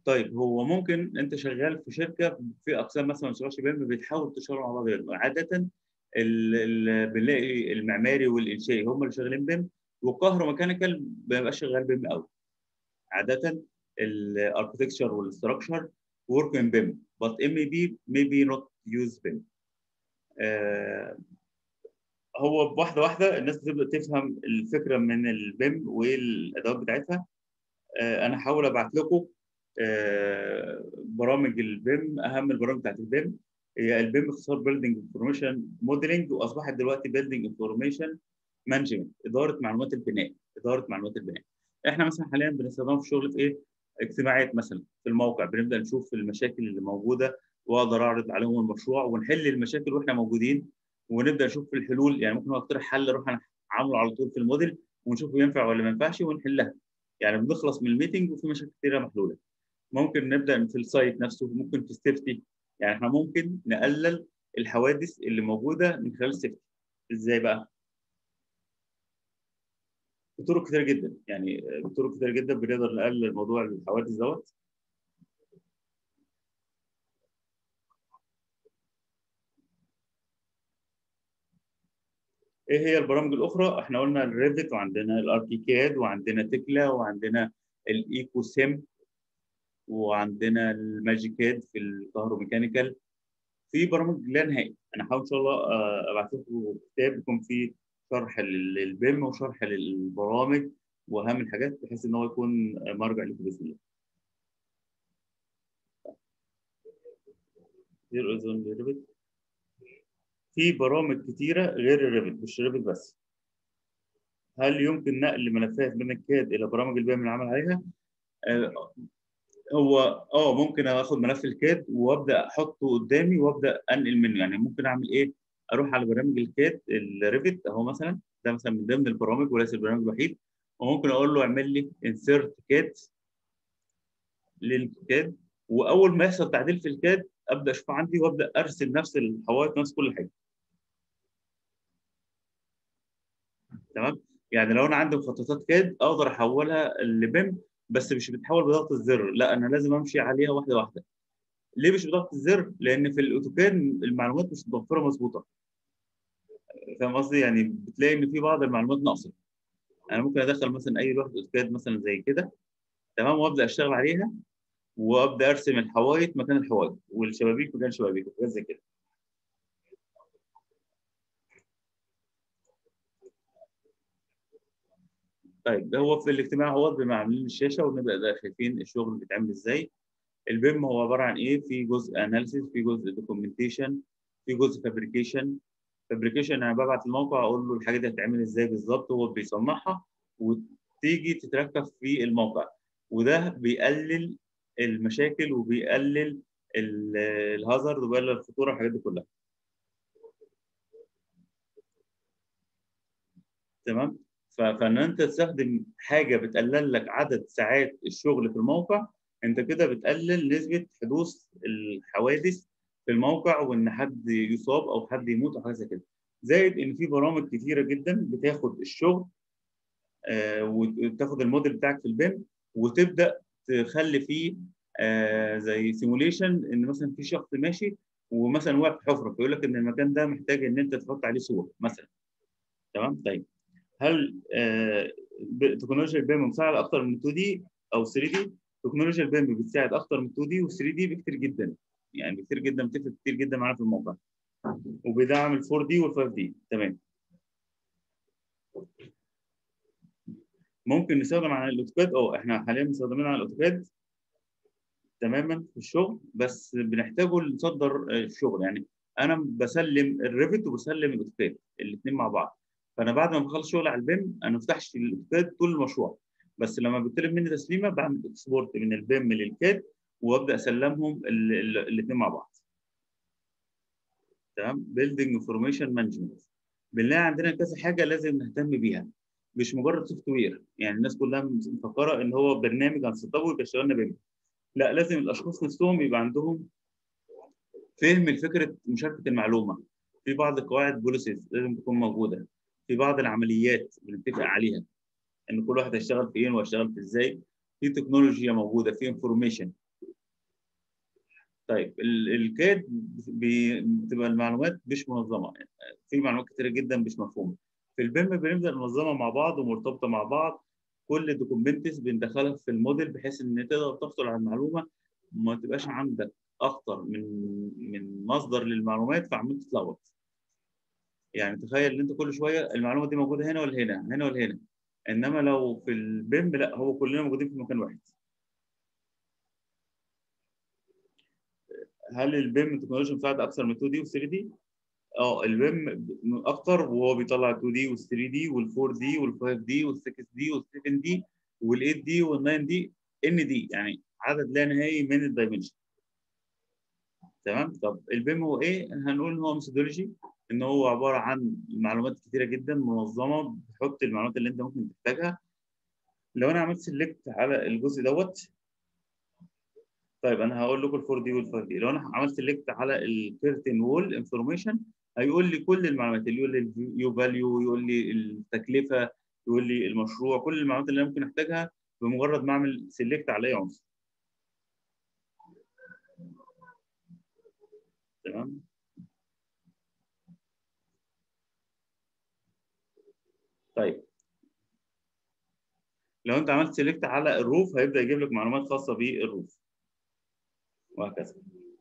طيب هو ممكن انت شغال في شركه في اقسام مثلا ما بتشتغلش بيم بتحاول تشتغل مع بعض عاده ال- ال- بنلاقي المعماري والانشائي هم اللي شغالين بيم والكهروميكانيكال ما بيبقاش شغال بيم قوي عاده الاركتكتشر والاستراكشر work in BIM but maybe maybe not use BIM آه هو واحده واحده الناس بتبدا تفهم الفكره من البيم والادوات بتاعتها آه انا هحاول ابعت لكم آه برامج البيم اهم البرامج بتاعت البيم هي البيم اختصار بيلدينج انفورميشن موديلنج واصبحت دلوقتي بيلدينج انفورميشن مانجمنت اداره معلومات البناء اداره معلومات البناء احنا مثلا حاليا بنستخدمه في شغل في ايه اجتماعات مثلا في الموقع بنبدا نشوف المشاكل اللي موجوده واقدر اعرض عليهم المشروع ونحل المشاكل واحنا موجودين ونبدا نشوف الحلول يعني ممكن اقترح حل اروح انا عامله على طول في الموديل ونشوف ينفع ولا ما ينفعش ونحلها يعني بنخلص من الميتنج وفي مشاكل كثيره محلوله ممكن نبدا في السايت نفسه ممكن في السيفتي يعني احنا ممكن نقلل الحوادث اللي موجوده من خلال السيفتي ازاي بقى؟ بطرق كتير جدا يعني بطرق كتير جدا بنقدر نقلل موضوع الحوادث دوت ايه هي البرامج الاخرى؟ احنا قلنا الريفت وعندنا الاركيكاد وعندنا تكلا وعندنا الايكو سيم وعندنا الماجيكاد في الكهروميكانيكال في برامج لا نهائي انا هحاول ان شاء الله ابعت لكم كتاب يكون فيه شرح للبيم وشرح للبرامج واهم الحاجات بحيث ان هو يكون مرجع لكم باذن الله. في برامج كتيره غير الريفت مش الريفت بس. هل يمكن نقل ملفات من الكاد الى برامج البيم اللي عمل عليها؟ آه هو اه ممكن اخد ملف الكاد وابدا احطه قدامي وابدا انقل منه يعني ممكن اعمل ايه؟ اروح على برنامج الكاد الريفت اهو مثلا ده مثلا من ضمن البرامج وليس البرنامج الوحيد وممكن اقول له اعمل لي انسيرت كاد للكاد واول ما يحصل تعديل في الكاد ابدا اشوف عندي وابدا ارسم نفس الحوائط نفس كل حاجه تمام يعني لو انا عندي مخططات كاد اقدر احولها لبيم بس مش بتحول بضغط الزر لا انا لازم امشي عليها واحده واحده ليه مش بضغط الزر لان في الاوتوكاد المعلومات مش متوفره مظبوطه فاهم قصدي يعني بتلاقي ان في بعض المعلومات ناقصه انا ممكن ادخل مثلا اي لوحه اوتوكاد مثلا زي كده تمام وابدا اشتغل عليها وابدا ارسم الحوايط مكان الحوايط والشبابيك مكان شبابيك وحاجات زي كده طيب هو في الاجتماع هو بما عاملين الشاشه ونبدا ده شايفين الشغل بيتعمل ازاي البيم هو عباره عن ايه في جزء اناليسيس في جزء دوكيومنتيشن في جزء فابريكيشن فابريكيشن انا ببعت الموقع اقول له الحاجه دي هتتعمل ازاي بالظبط هو بيصنعها وتيجي تتركب في الموقع وده بيقلل المشاكل وبيقلل الهازارد وبيقلل الخطوره والحاجات دي كلها تمام فان انت تستخدم حاجه بتقلل لك عدد ساعات الشغل في الموقع انت كده بتقلل نسبه حدوث الحوادث في الموقع وان حد يصاب او حد يموت او حاجه زي كده زائد ان في برامج كتيره جدا بتاخد الشغل آه وتاخد الموديل بتاعك في البيم وتبدا تخلي فيه آه زي سيموليشن ان مثلا في شخص ماشي ومثلا واقف في حفره فيقول لك ان المكان ده محتاج ان انت تحط عليه صور مثلا تمام طيب هل آه تكنولوجيا البيم مساعده اكتر من 2 دي او 3 دي تكنولوجيا البيم بتساعد اكتر من 2 دي و3 دي بكتير جدا يعني بكتير جدا بتفرق كتير جدا معانا في الموقع وبيدعم ال 4 دي وال 5 دي تمام ممكن نستخدم على الاوتوكاد اه احنا حاليا مستخدمين على الاوتوكاد تماما في الشغل بس بنحتاجه نصدر الشغل يعني انا بسلم الريفت وبسلم الاوتوكاد الاثنين مع بعض فانا بعد ما بخلص شغل على البيم انا ما فتحش الاوتوكاد طول المشروع بس لما بيطلب مني تسليمه بعمل اكسبورت من البيم للكاد وابدا اسلمهم الاثنين مع بعض تمام بيلدينج انفورميشن مانجمنت بنلاقي عندنا كذا حاجه لازم نهتم بيها مش مجرد سوفت وير يعني الناس كلها مفكره ان هو برنامج هنسطبه يبقى اشتغلنا بيم لا لازم الاشخاص نفسهم يبقى عندهم فهم لفكره مشاركه المعلومه في بعض القواعد بوليسيز لازم تكون موجوده في بعض العمليات بنتفق عليها ان كل واحد هيشتغل فين وهيشتغل في ازاي في تكنولوجيا موجوده في انفورميشن طيب ال- الكاد بي- بتبقى المعلومات مش منظمه في معلومات كتيره جدا مش مفهومه في البيم بنبدا ننظمها مع بعض ومرتبطه مع بعض كل دوكيومنتس بندخلها في الموديل بحيث ان تقدر تحصل على المعلومه وما تبقاش عندك اكتر من من مصدر للمعلومات فعمال تتلخبط يعني تخيل ان انت كل شويه المعلومه دي موجوده هنا ولا هنا هنا ولا هنا انما لو في البيم لا هو كلنا موجودين في مكان واحد هل البيم تكنولوجيا مساعده اكثر من 2 دي و 3 دي؟ اه البيم اكتر وهو بيطلع 2 دي وال 3 دي وال 4 دي وال 5 دي وال 6 دي وال 7 دي وال 8 دي وال 9 دي ان دي يعني عدد لا نهائي من الدايمنشن تمام طب البيم هو ايه؟ هنقول ان هو ميثودولوجي ان هو عباره عن معلومات كتيره جدا منظمه بتحط المعلومات اللي انت ممكن تحتاجها لو انا عملت سيلكت على الجزء دوت طيب انا هقول لكم الفور دي والفايف دي لو انا عملت سيلكت على الكيرتن وول انفورميشن هيقول لي كل المعلومات اللي يقول لي اليو فاليو يقول لي التكلفه يقول لي المشروع كل المعلومات اللي انا ممكن احتاجها بمجرد ما اعمل سيلكت على اي عنصر تمام طيب لو انت عملت سيلكت على الروف هيبدا يجيب لك معلومات خاصه بالروف وهكذا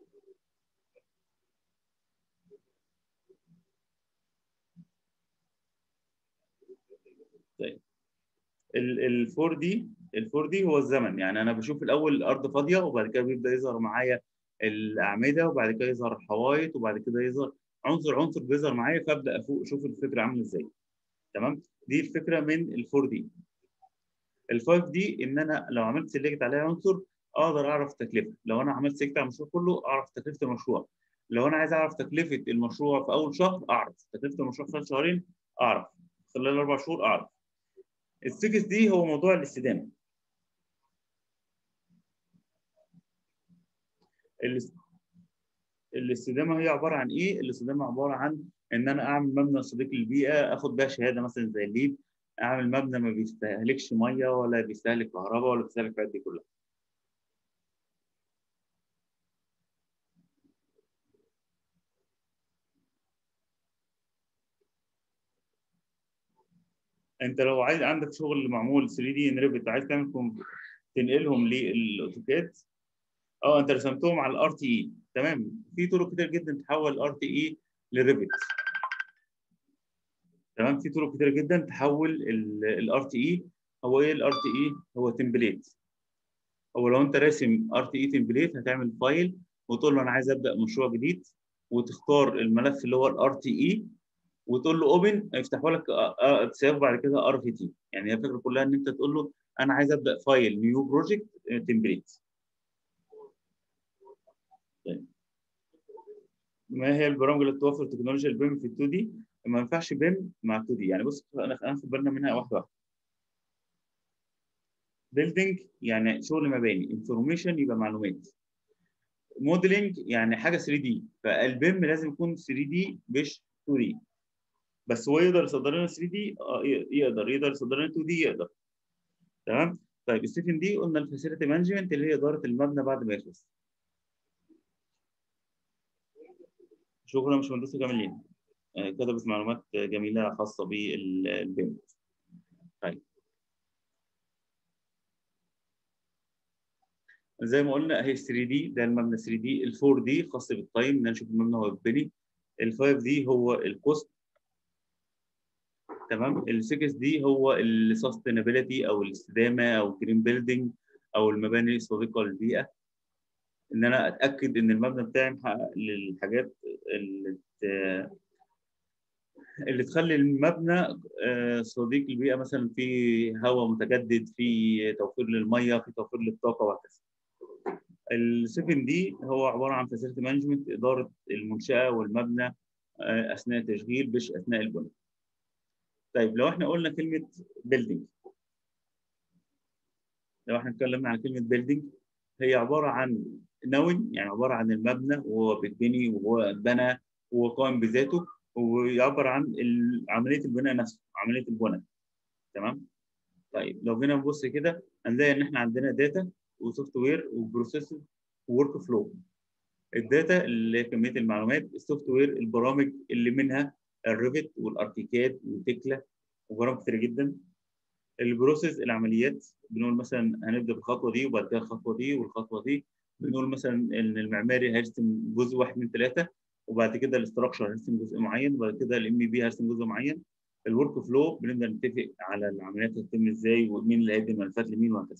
طيب ال 4 دي ال 4 دي هو الزمن يعني انا بشوف الاول الارض فاضيه وبعد كده بيبدا يظهر معايا الاعمده وبعد كده يظهر الحوايط وبعد كده يظهر عنصر عنصر بيظهر معايا فابدا افوق اشوف الفكره عامله ازاي تمام دي الفكره من ال 4 دي ال 5 دي ان انا لو عملت سيلكت على عنصر اقدر اعرف التكلفه لو انا عملت سيلكت على المشروع كله اعرف تكلفه المشروع لو انا عايز اعرف تكلفه المشروع في اول شهر اعرف تكلفه المشروع خلال شهرين اعرف خلال اربع شهور اعرف السكس دي هو موضوع الاستدامه الاس- الاستدامه هي عباره عن ايه؟ الاستدامه عباره عن ان انا اعمل مبنى صديق للبيئه اخد بيها شهاده مثلا زي الليد اعمل مبنى ما بيستهلكش ميه ولا بيستهلك كهرباء ولا بيستهلك الحاجات دي كلها. انت لو عايز عندك شغل معمول 3 دي ان ريفت عايز تعمل كوم- تنقلهم للاوتوكاد اه انت رسمتهم على الار تي اي تمام في طرق كتير جدا تحول الار تي اي لريفت تمام في طرق كتير جدا تحول الار تي اي هو ايه الار تي اي هو تمبليت هو لو انت راسم ار تي اي تمبليت هتعمل فايل وتقول له انا عايز ابدا مشروع جديد وتختار الملف اللي هو الار تي اي وتقول له اوبن يفتحوا لك تسيب بعد كده ار في تي يعني هي الفكره كلها ان انت تقول له انا عايز ابدا فايل نيو بروجكت تمبليت ما هي البرامج اللي توفر تكنولوجيا البيم في 2 دي ما ينفعش بيم مع 2 دي يعني بص انا هناخد بالنا منها واحده واحده بيلدينج يعني شغل مباني انفورميشن يبقى معلومات موديلنج يعني حاجه 3 دي فالبيم لازم يكون 3 دي مش 2 دي بس هو يقدر يصدر لنا 3 دي اه يقدر يقدر يصدر لنا 2 دي يقدر تمام طيب السكند دي قلنا الفاسيلتي مانجمنت اللي هي اداره المبنى بعد ما يخلص شكرا مش مهندسه جميلين آه، كتبت معلومات جميله خاصه بالبيم طيب زي ما قلنا اهي 3 دي ده المبنى 3 دي ال 4 دي خاص بالتايم ان انا اشوف المبنى هو بيتبني ال 5 دي هو الكوست تمام ال 6 دي هو السستينابيلتي او الاستدامه او الجرين بيلدينج او المباني الصديقه للبيئه ان انا اتاكد ان المبنى بتاعي محقق للحاجات اللي ت- اللي تخلي المبنى آه، صديق للبيئه مثلا في هواء متجدد في توفير للميه في توفير للطاقه وهكذا. ال 7 دي هو عباره عن فاسيلتي مانجمنت اداره المنشاه والمبنى آه، اثناء التشغيل مش اثناء البناء. طيب لو احنا قلنا كلمه بيلدينج لو احنا اتكلمنا عن كلمه بيلدينج هي عباره عن نون يعني عباره عن المبنى وهو بيتبني وهو اتبنى وهو قائم بذاته ويعبر عن ال- عمليه البناء نفسه عمليه البناء تمام طيب لو جينا نبص كده هنلاقي ان احنا عندنا داتا وسوفت وير وبروسيس وورك فلو الداتا اللي هي كميه المعلومات السوفت وير البرامج اللي منها الريفت والاركيكاد وتكلا وبرامج كتير جدا البروسيس العمليات بنقول مثلا هنبدا بالخطوه دي وبعد كده الخطوه دي والخطوه دي بنقول مثلا ان المعماري هيرسم جزء واحد من ثلاثه وبعد كده الاستراكشر هيرسم جزء معين وبعد كده الام بي هيرسم جزء معين الورك فلو بنبدا نتفق على العمليات هتتم ازاي ومين اللي هيدي الملفات لمين وهكذا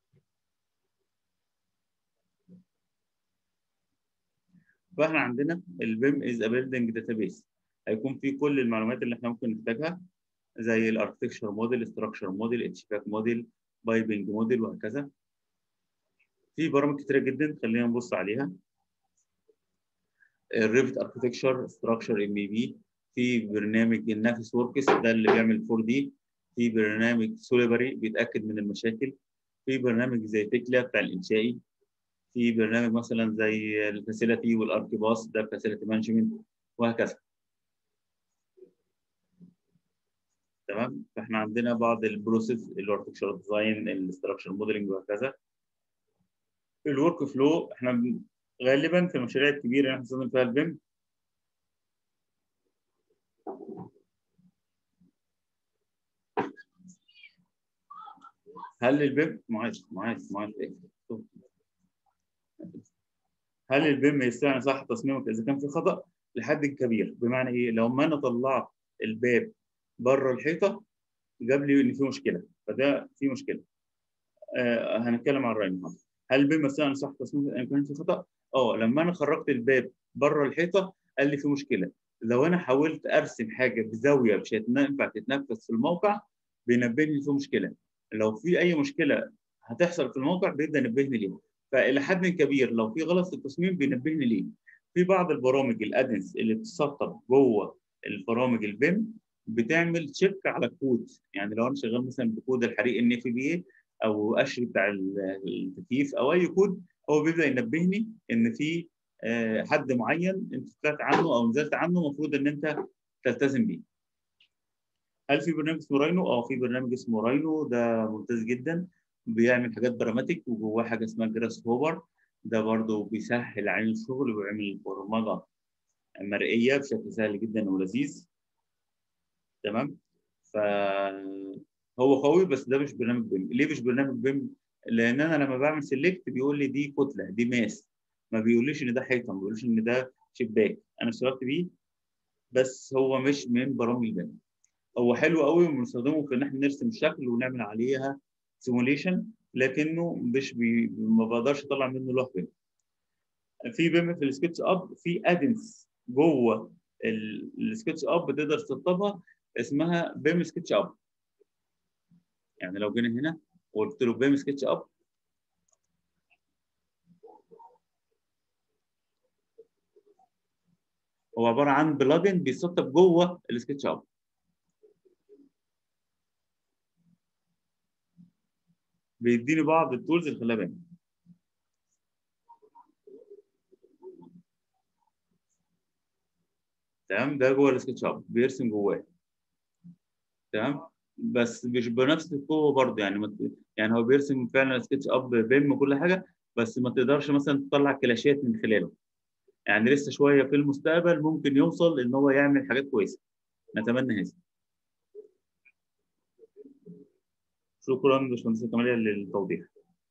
فاحنا عندنا البيم از ا بيلدنج داتابيس هيكون فيه كل المعلومات اللي احنا ممكن نحتاجها زي الاركتكشر موديل ستراكشر موديل اتش باك موديل بايبنج موديل وهكذا في برامج كتيره جدا خلينا نبص عليها الريفت اركتكشر ستراكشر ام بي في برنامج النافس وركس ده اللي بيعمل 4 دي في برنامج سوليبري بيتاكد من المشاكل في برنامج زي تكلا بتاع الانشائي في برنامج مثلا زي الفاسيلتي والاركيباس ده فاسيلتي مانجمنت وهكذا تمام فاحنا عندنا بعض البروسيس الاركتكشر ديزاين الاستراكشر موديلنج وهكذا الورك فلو احنا غالبا في المشاريع الكبيره اللي احنا بنستخدم فيها البيم هل البيم معاذ معاذ معاذ ايه هل البيم يستعني صح تصميمك اذا كان في خطا لحد كبير بمعنى ايه لو ما انا طلعت الباب بره الحيطه جاب لي ان في مشكله فده في مشكله آه هنتكلم عن الراي هل البيم يستعني صح تصميمك اذا كان في خطا اه لما انا خرجت الباب بره الحيطه قال لي في مشكله لو انا حاولت ارسم حاجه بزاويه مش هتنفع تتنفذ في الموقع بينبهني في مشكله لو في اي مشكله هتحصل في الموقع بيبدا ينبهني ليها فالى حد كبير لو في غلط في التصميم بينبهني ليه في بعض البرامج الادنس اللي بتسطب جوه البرامج البيم بتعمل تشيك على الكود يعني لو انا شغال مثلا بكود الحريق ان اف بي اي او قشر بتاع التكييف او اي كود هو بيبدا ينبهني ان في حد معين انت طلعت عنه او نزلت عنه المفروض ان انت تلتزم بيه. هل في برنامج اسمه راينو؟ اه في برنامج اسمه راينو ده ممتاز جدا بيعمل حاجات براماتيك وجواه حاجه اسمها جراس هوبر ده برضه بيسهل علينا الشغل وبيعمل برمجه مرئيه بشكل سهل جدا ولذيذ. تمام؟ فهو قوي بس ده مش برنامج بيم، ليه مش برنامج بيم؟ لان انا لما بعمل سيلكت بيقول لي دي كتله دي ماس ما بيقوليش ان ده حيطه ما بيقوليش ان ده شباك انا اشتغلت بيه بس هو مش من برامج البيم هو حلو قوي وبنستخدمه في ان احنا نرسم الشكل ونعمل عليها سيموليشن لكنه مش بي... ما بقدرش اطلع منه لوح بيم في بيم في السكتش اب في ادنس جوه السكتش اب تقدر تسطبها اسمها بيم سكتش اب يعني لو جينا هنا وقلت له بيم سكتش اب هو عباره عن بلجن بيسطب جوه السكتش اب بيديني بعض التولز اللي خلاها بيم تمام ده جوه السكتش اب بيرسم جواه تمام بس مش بنفس القوه برضه يعني مت... يعني هو بيرسم فعلا سكتش اب بيم وكل حاجه بس ما تقدرش مثلا تطلع كلاشات من خلاله يعني لسه شويه في المستقبل ممكن يوصل ان هو يعمل حاجات كويسه نتمنى هذا شكرا باشمهندس كماليه للتوضيح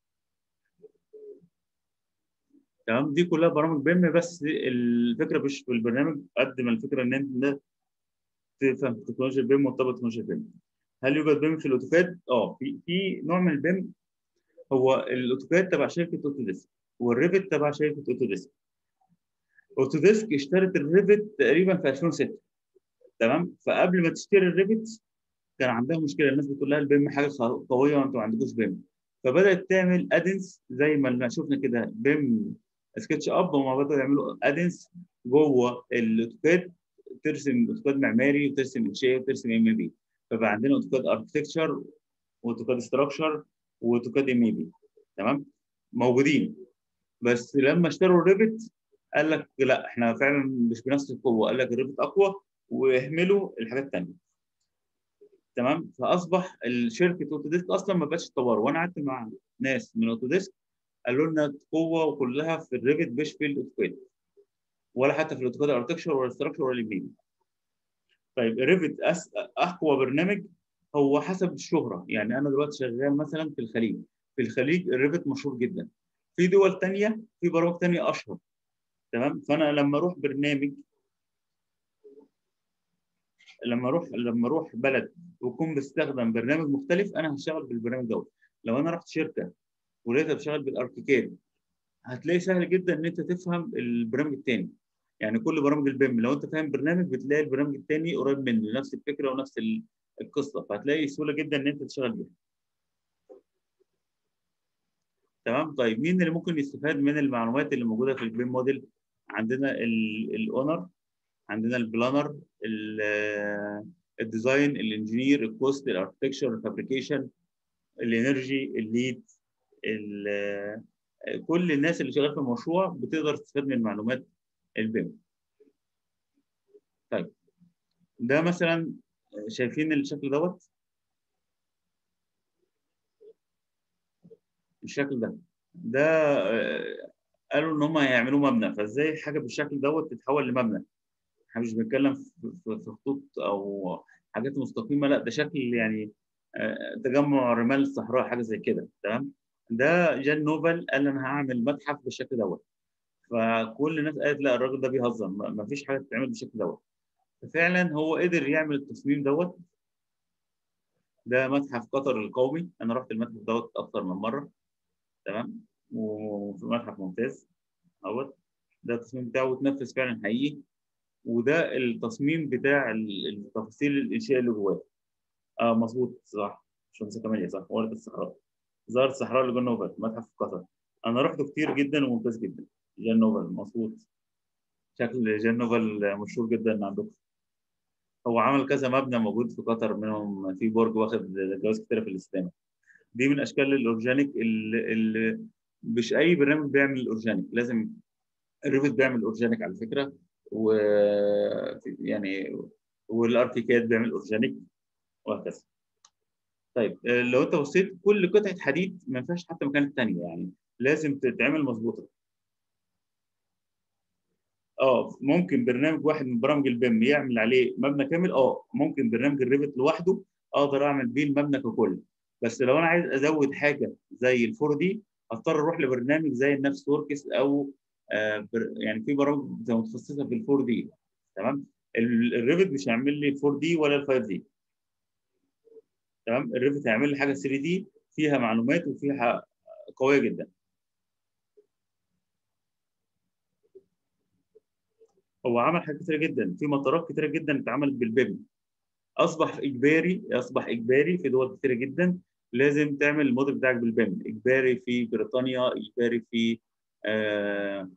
تمام دي كلها برامج بيم بس الفكره مش في البرنامج قد ما الفكره ان انت تفهم تكنولوجيا البيم وتطبق تكنولوجيا البيم هل يوجد بيم في الاوتوكاد؟ اه في في نوع من البيم هو الاوتوكاد تبع شركه اوتوديسك والريفت تبع شركه اوتوديسك اوتوديسك اشترت الريفت تقريبا في 2006 تمام فقبل ما تشتري الريفت كان عندها مشكله الناس بتقول لها البيم حاجه قويه وانتوا ما عندكوش بيم فبدات تعمل ادنس زي ما شفنا كده بيم سكتش اب هم بداوا يعملوا ادنس جوه الاوتوكاد ترسم اوتوكاد معماري وترسم انشاء وترسم ام بي فبقى عندنا اوتوكاد اركتكتشر واوتوكاد ستراكشر واوتوكاد ام بي تمام موجودين بس لما اشتروا الريفت قال لك لا احنا فعلا مش بنفس القوه قال لك الريفت اقوى واهملوا الحاجات الثانيه تمام فاصبح الشركه اوتوديسك اصلا ما بقتش تطور وانا قعدت مع ناس من اوتوديسك قالوا لنا قوه وكلها في الريفت مش في الاوتوكاد ولا حتى في الاوتوكاد اركتشر ولا ستراكشر ولا اليمين طيب الريفت أس... اقوى برنامج هو حسب الشهره يعني انا دلوقتي شغال مثلا في الخليج في الخليج الريفت مشهور جدا في دول تانية في برامج تانية اشهر تمام فانا لما اروح برنامج لما اروح لما اروح بلد ويكون بستخدم برنامج مختلف انا هشتغل بالبرنامج دوت لو انا رحت شركه ولقيتها بتشتغل بالاركيكاد هتلاقي سهل جدا ان انت تفهم البرنامج الثاني يعني كل برامج البيم لو انت فاهم برنامج بتلاقي البرنامج الثاني قريب منه نفس الفكره ونفس القصه فهتلاقي سهوله جدا ان انت تشتغل بيها تمام طيب مين اللي ممكن يستفاد من المعلومات اللي موجوده في البيم موديل عندنا الاونر عندنا البلانر الديزاين الانجينير الكوست الاركتكشر الفابريكيشن الانرجي الليد كل الناس اللي شغاله في المشروع بتقدر تستفاد من معلومات البيم طيب ده مثلا شايفين الشكل دوت الشكل ده ده قالوا ان هم هيعملوا مبنى فازاي حاجه بالشكل دوت تتحول لمبنى احنا مش بنتكلم في خطوط او حاجات مستقيمه لا ده شكل يعني تجمع رمال الصحراء حاجه زي كده تمام ده جان نوبل قال انا هعمل متحف بالشكل دوت فكل الناس قالت لا الراجل ده بيهزر ما فيش حاجه تتعمل بالشكل دوت ففعلا هو قدر يعمل التصميم دوت ده متحف قطر القومي انا رحت المتحف دوت اكتر من مره تمام وفي متحف ممتاز اهوت ده التصميم بتاعه وتنفذ فعلا حقيقي وده التصميم بتاع التفاصيل الانشاء اللي جواه اه مظبوط صح شمس كمالية صح ورد الصحراء زهرة الصحراء اللي جوه نوفل متحف في قطر انا رحته كتير جدا وممتاز جدا جان نوفل مظبوط شكل جان نوفل مشهور جدا عندكم هو عمل كذا مبنى موجود في قطر منهم في برج واخد جوائز كتيره في الاستدامه دي من اشكال الاورجانيك اللي, اللي مش اي برنامج بيعمل الاورجانيك لازم الريفت بيعمل اورجانيك على فكره و يعني والاركيكاد بيعمل اورجانيك وهكذا طيب لو انت بصيت كل قطعه حديد ما ينفعش حتى مكان الثانيه يعني لازم تتعمل مظبوطه اه ممكن برنامج واحد من برامج البيم يعمل عليه مبنى كامل اه ممكن برنامج الريفت لوحده اقدر اعمل بيه المبنى ككل بس لو انا عايز ازود حاجه زي الفور دي اضطر اروح لبرنامج زي النفس وركس او آه يعني في برامج متخصصه في الفور دي تمام الريفت مش هيعمل لي الفور دي ولا الفايف دي تمام الريفت هيعمل لي حاجه 3 دي فيها معلومات وفيها قويه جدا هو عمل حاجات كتيره جدا في مطارات كتيره جدا اتعملت بالبيم اصبح اجباري اصبح اجباري في دول كتيره جدا لازم تعمل الموديل بتاعك بالبيم اجباري في بريطانيا اجباري في آه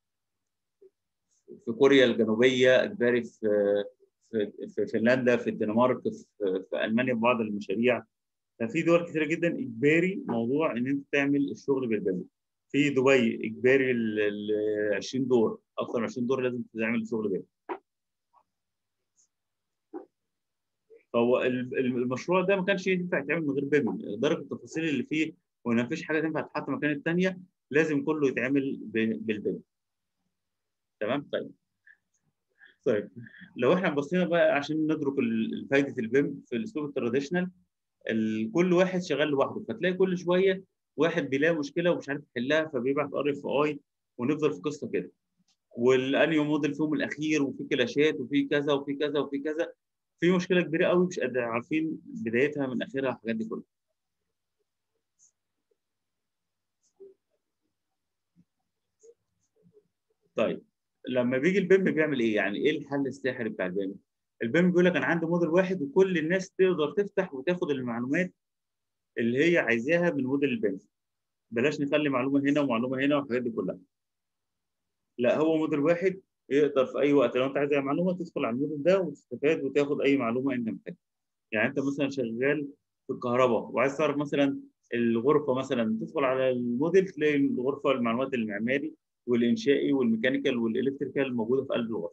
في كوريا الجنوبيه اجباري في في, في فنلندا في الدنمارك في, في المانيا بعض المشاريع ففي دول كتيره جدا اجباري موضوع ان انت تعمل الشغل بالبيم في دبي اجباري ال 20 دور اكثر من 20 دور لازم تعمل شغل بيم فهو المشروع ده ما كانش ينفع يتعمل من غير بيم درجه التفاصيل اللي فيه وما فيش حاجه تنفع تتحط مكان الثانيه لازم كله يتعمل بالبيم تمام طيب طيب لو احنا بصينا بقى عشان ندرك فائده البيم في الاسلوب التراديشنال كل واحد شغال لوحده فتلاقي كل شويه واحد بيلاقي مشكله ومش عارف يحلها فبيبعت ار اف اي ونفضل في قصه كده والانيو موديل فيهم الاخير وفي كلاشات وفي كذا وفي كذا وفي كذا في مشكله كبيره قوي مش قادر عارفين بدايتها من اخرها الحاجات دي كلها طيب لما بيجي البيم بيعمل ايه يعني ايه الحل الساحري بتاع البيم البيم بيقول لك انا عندي موديل واحد وكل الناس تقدر تفتح وتاخد المعلومات اللي هي عايزاها من موديل البيم بلاش نخلي معلومه هنا ومعلومه هنا والحاجات دي كلها لا هو موديل واحد يقدر في اي وقت لو انت عايز اي معلومه تدخل على الموديل ده وتستفاد وتاخد اي معلومه انت محتاجها يعني انت مثلا شغال في الكهرباء وعايز تعرف مثلا الغرفه مثلا تدخل على الموديل تلاقي الغرفه المعلومات المعماري والانشائي والميكانيكال والالكتريكال موجوده في قلب الغرفه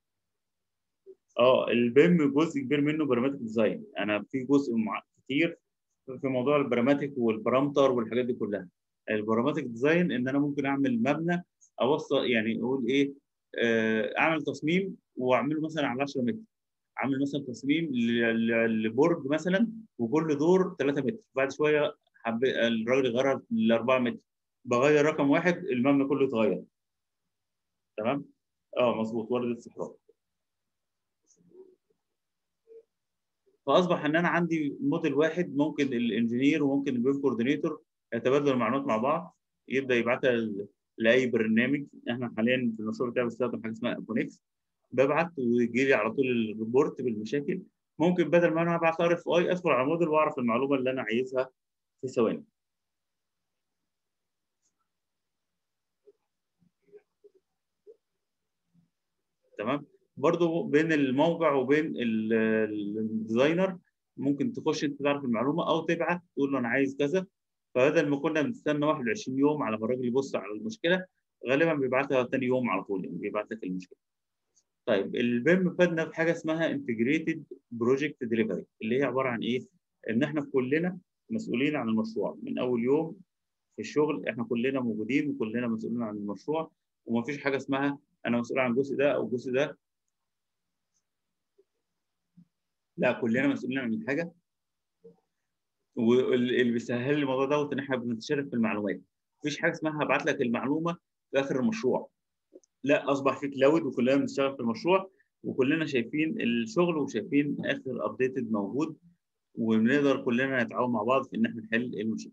اه البيم جزء كبير منه برامتريك ديزاين انا في جزء مع كتير في موضوع البراماتيك والبرامتر والحاجات دي كلها البراماتيك ديزاين ان انا ممكن اعمل مبنى اوصل يعني اقول ايه آه، اعمل تصميم واعمله مثلا على 10 متر عامل مثلا تصميم ل- ل- لبرج مثلا وكل دور 3 متر بعد شويه حب الراجل غير ل 4 متر بغير رقم واحد المبنى كله اتغير تمام اه مظبوط ورد الصحراء فاصبح ان انا عندي موديل واحد ممكن الانجينير وممكن البيم كوردينيتور يتبادلوا المعلومات مع بعض يبدا يبعتها ل- لاي برنامج احنا حاليا في المشروع بتاعي بستخدم حاجه اسمها كونكس ببعت ويجي لي على طول الريبورت بالمشاكل ممكن بدل ما انا ابعت ار اف اي ادخل على الموديل واعرف المعلومه اللي انا عايزها في ثواني تمام برضو بين الموقع وبين ال- الديزاينر ممكن تخش انت تعرف المعلومه او تبعت تقول له انا عايز كذا فبدل ما كنا بنستنى 21 يوم على ما الراجل يبص على المشكله غالبا بيبعتها ثاني يوم على طول يعني بيبعت لك المشكله. طيب البيم فادنا في حاجه اسمها انتجريتد بروجكت ديليفري اللي هي عباره عن ايه؟ ان احنا كلنا مسؤولين عن المشروع من اول يوم في الشغل احنا كلنا موجودين وكلنا مسؤولين عن المشروع ومفيش حاجه اسمها انا مسؤول عن الجزء ده او الجزء ده لا كلنا مسؤولين عن الحاجه واللي بيسهل لي الموضوع دوت ان احنا بنتشارك في المعلومات مفيش حاجه اسمها هبعت لك المعلومه في اخر المشروع لا اصبح في كلاود وكلنا بنشتغل في المشروع وكلنا شايفين الشغل وشايفين اخر ابديتد موجود وبنقدر كلنا نتعاون مع بعض في ان احنا نحل المشكله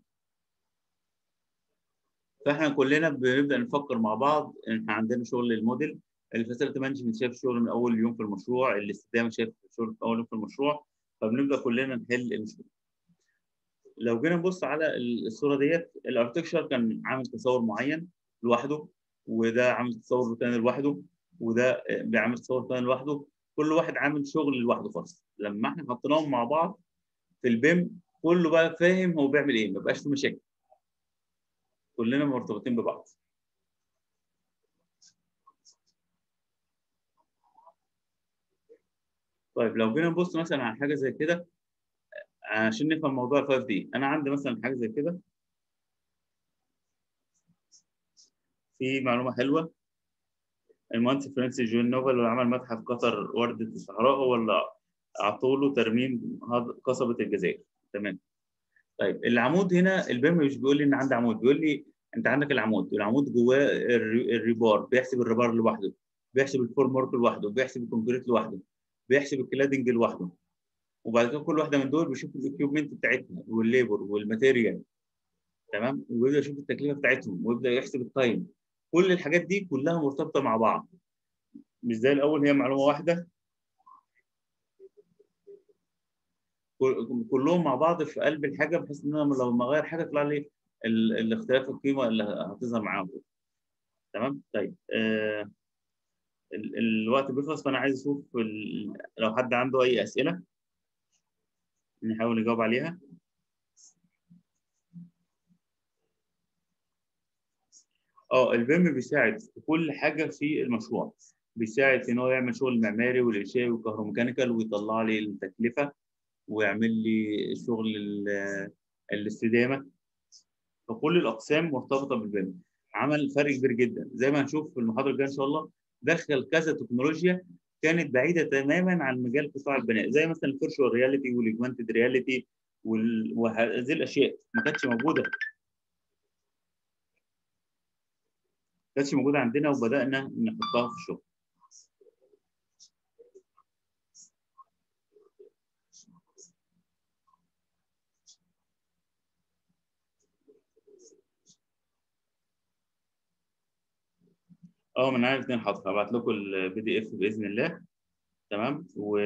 فاحنا كلنا بنبدا نفكر مع بعض احنا عندنا شغل الموديل الفاسيلتي مانجمنت شايف الشغل من اول يوم في المشروع الاستدامه شايف الشغل من اول يوم في المشروع فبنبدا كلنا نحل المشكله لو جينا نبص على الصوره ديت الاركتكشر كان عامل تصور معين لوحده وده عامل تصور تاني لوحده وده بيعمل تصور تاني لوحده كل واحد عامل شغل لوحده خالص لما احنا حطيناهم مع بعض في البيم كله بقى فاهم هو بيعمل ايه ما بقاش في مشاكل كلنا مرتبطين ببعض طيب لو جينا نبص مثلا على حاجه زي كده عشان نفهم موضوع ال 5 دي انا عندي مثلا حاجه زي كده في معلومه حلوه المهندس فرانسيس جون نوفل اللي عمل متحف قطر وردة الصحراء هو اللي اعطوا له ترميم قصبة الجزائر تمام طيب العمود هنا البيم مش بيقول لي ان عندي عمود بيقول لي انت عندك العمود العمود جواه الري- الريبار بيحسب الريبار لوحده بيحسب الفورم ورك لوحده بيحسب الكونكريت لوحده بيحسب الكلادنج لوحده وبعد كده كل واحده من دول بيشوف الاكيوبمنت بتاعتها والليبر والماتيريال تمام ويبدا يشوف التكلفه بتاعتهم ويبدا يحسب التايم كل الحاجات دي كلها مرتبطه مع بعض مش زي الاول هي معلومه واحده كل- كلهم مع بعض في قلب الحاجه بحيث ان انا لو ما اغير حاجه يطلع لي ال- الاختلاف القيمه اللي هتظهر معاهم تمام طيب آه ال- الوقت بيخلص فانا عايز اشوف ال- لو حد عنده اي اسئله نحاول نجاوب عليها اه البيم بيساعد في كل حاجه في المشروع بيساعد في ان هو يعمل شغل معماري والانشائي والكهروميكانيكال ويطلع لي التكلفه ويعمل لي شغل ال- الاستدامه فكل الاقسام مرتبطه بالبيم عمل فرق كبير جدا زي ما هنشوف في المحاضره الجايه ان شاء الله دخل كذا تكنولوجيا كانت بعيده تماما عن مجال قطاع البناء زي مثلا الفيرشوال رياليتي والاجمانتد رياليتي وهذه الاشياء ما كانتش موجوده ما كانتش موجوده عندنا وبدانا نحطها في الشغل اه من عارف اتنين حاضر هبعت لكم البي دي اف باذن الله تمام و...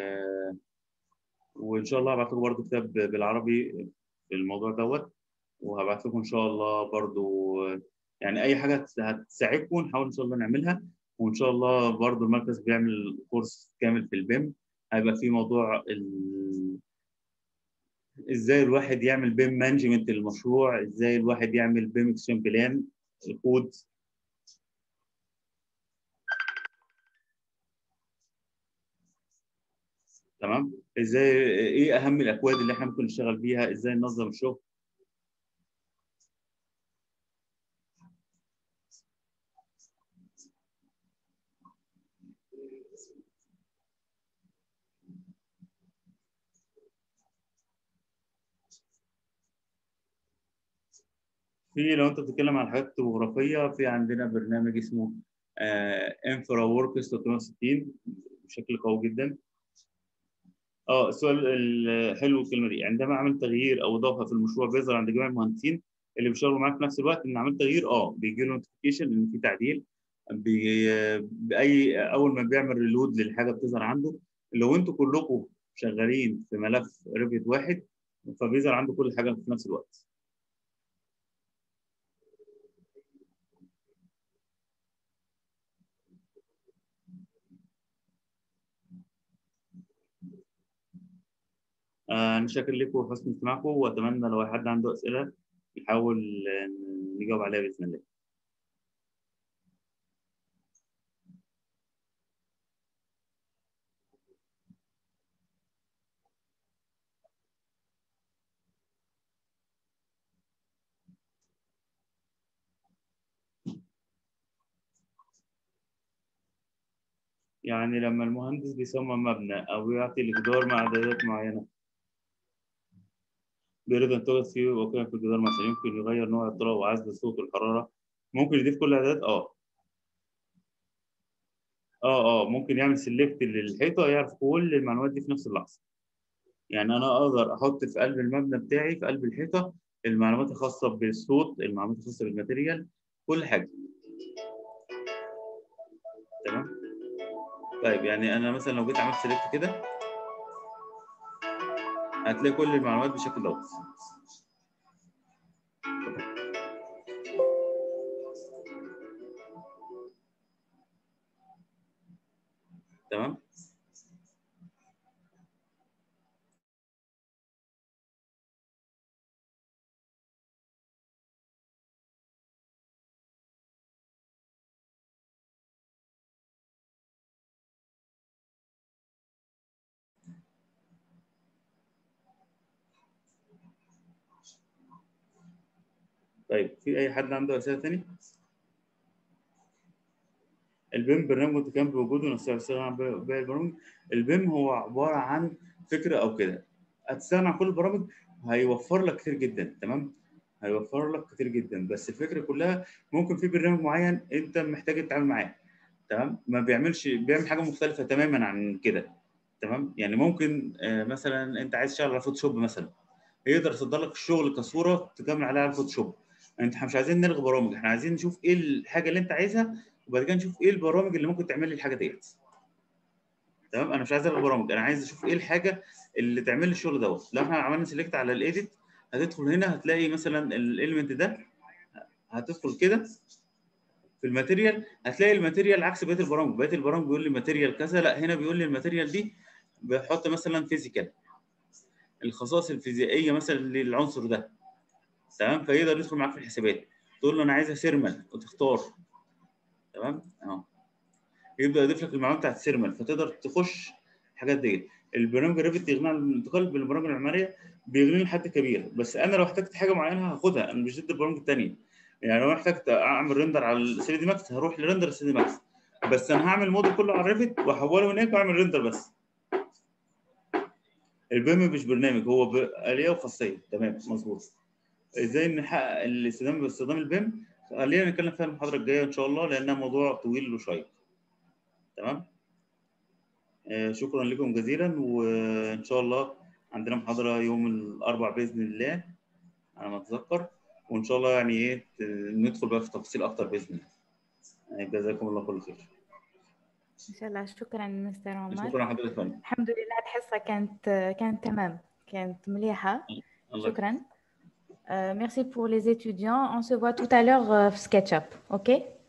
وان شاء الله هبعت لكم برضه كتاب بالعربي في الموضوع دوت وهبعت لكم ان شاء الله برضه يعني اي حاجه هتساعدكم نحاول ان شاء الله نعملها وان شاء الله برضه المركز بيعمل كورس كامل في البيم هيبقى فيه موضوع ال... ازاي الواحد يعمل بيم مانجمنت للمشروع ازاي الواحد يعمل بيم اكشن بلان الكود تمام ازاي ايه اهم الاكواد اللي احنا ممكن نشتغل بيها ازاي ننظم الشغل في لو انت بتتكلم عن حاجات توغرافيه في عندنا برنامج اسمه انفرا وركس 360 بشكل قوي جدا اه السؤال الحلو الكلمه دي عندما عملت تغيير او اضافه في المشروع بيظهر عند جميع المهندسين اللي بيشتغلوا معاك في نفس الوقت ان عملت تغيير اه بيجي له نوتيفيكيشن ان في تعديل بي... باي اول ما بيعمل ريلود للحاجه بتظهر عنده لو انتوا كلكم شغالين في ملف ريفيت واحد فبيظهر عنده كل حاجه في نفس الوقت أنا شاكر لكم وحسن استماعكم وأتمنى لو حد عنده أسئلة يحاول نجاوب عليها بإذن الله. يعني لما المهندس بيصمم مبنى أو يعطي الجدار مع إعدادات معينة بيريد ان توجد فيه وقيم في الجدار مثلا يمكن يغير نوع الضوء وعزل الصوت والحراره ممكن يضيف كل الاعدادات اه اه اه ممكن يعمل سيلكت للحيطه يعرف كل المعلومات دي في نفس اللحظه يعني انا اقدر احط في قلب المبنى بتاعي في قلب الحيطه المعلومات الخاصه بالصوت المعلومات الخاصه بالماتيريال كل حاجه تمام طيب يعني انا مثلا لو جيت عملت سيلكت كده هتلاقي كل المعلومات بالشكل دوت تمام طيب في اي حد عنده اسئله تاني البيم برنامج متكامل بوجوده نستطيع الاستغناء عن باقي البرامج البيم هو عباره عن فكره او كده هتستغنى عن كل البرامج هيوفر لك كتير جدا تمام هيوفر لك كتير جدا بس الفكره كلها ممكن في برنامج معين انت محتاج تتعامل معاه تمام ما بيعملش بيعمل حاجه مختلفه تماما عن كده تمام يعني ممكن آه مثلا انت عايز تشتغل على فوتوشوب مثلا يقدر يصدر لك الشغل كصوره تكمل عليها على الفوتوشوب انت مش عايزين نلغي برامج احنا عايزين نشوف ايه الحاجه اللي انت عايزها وبعد كده نشوف ايه البرامج اللي ممكن تعمل لي الحاجه ديت تمام انا مش عايز الغي برامج انا عايز اشوف ايه الحاجه اللي تعمل لي الشغل دوت لو احنا عملنا سيلكت على الايديت هتدخل هنا هتلاقي مثلا الاليمنت ده هتدخل كده في الماتيريال هتلاقي الماتيريال عكس بقيه البرامج بقيه البرامج بيقول لي ماتيريال كذا لا هنا بيقول لي الماتيريال دي بحط مثلا فيزيكال الخصائص الفيزيائيه مثلا للعنصر ده تمام فيقدر يدخل معاك في الحسابات تقول له انا عايزها سيرمال وتختار تمام اهو يبدا يضيف لك المعلومات بتاعت السيرمال فتقدر تخش الحاجات دي البرنامج ريفت يغني عن الانتقال بالبرامج المعماريه بيغنيني لحد كبير بس انا لو احتجت حاجه معينه هاخدها انا مش ضد البرامج الثانيه يعني لو احتجت اعمل ريندر على 3 دي ماكس هروح لريندر 3 دي ماكس بس انا هعمل الموديل كله على الريفت واحوله هناك واعمل ريندر بس البيم مش برنامج هو آلية وخاصية تمام مظبوط ازاي نحقق الاستخدام باستخدام البيم خلينا نتكلم فيها المحاضرة الجاية ان شاء الله لانها موضوع طويل وشيق تمام آه شكرا لكم جزيلا وان شاء الله عندنا محاضرة يوم الاربعاء باذن الله على ما اتذكر وان شاء الله يعني ايه ندخل بقى في تفاصيل اكتر باذن الله جزاكم الله كل خير ان شاء الله شكرا مستر عمر شكرا حضرتك فندم الحمد لله الحصه كانت كانت تمام كانت مليحه الله شكرا Euh, merci pour les étudiants. On se voit tout à l'heure euh, SketchUp. OK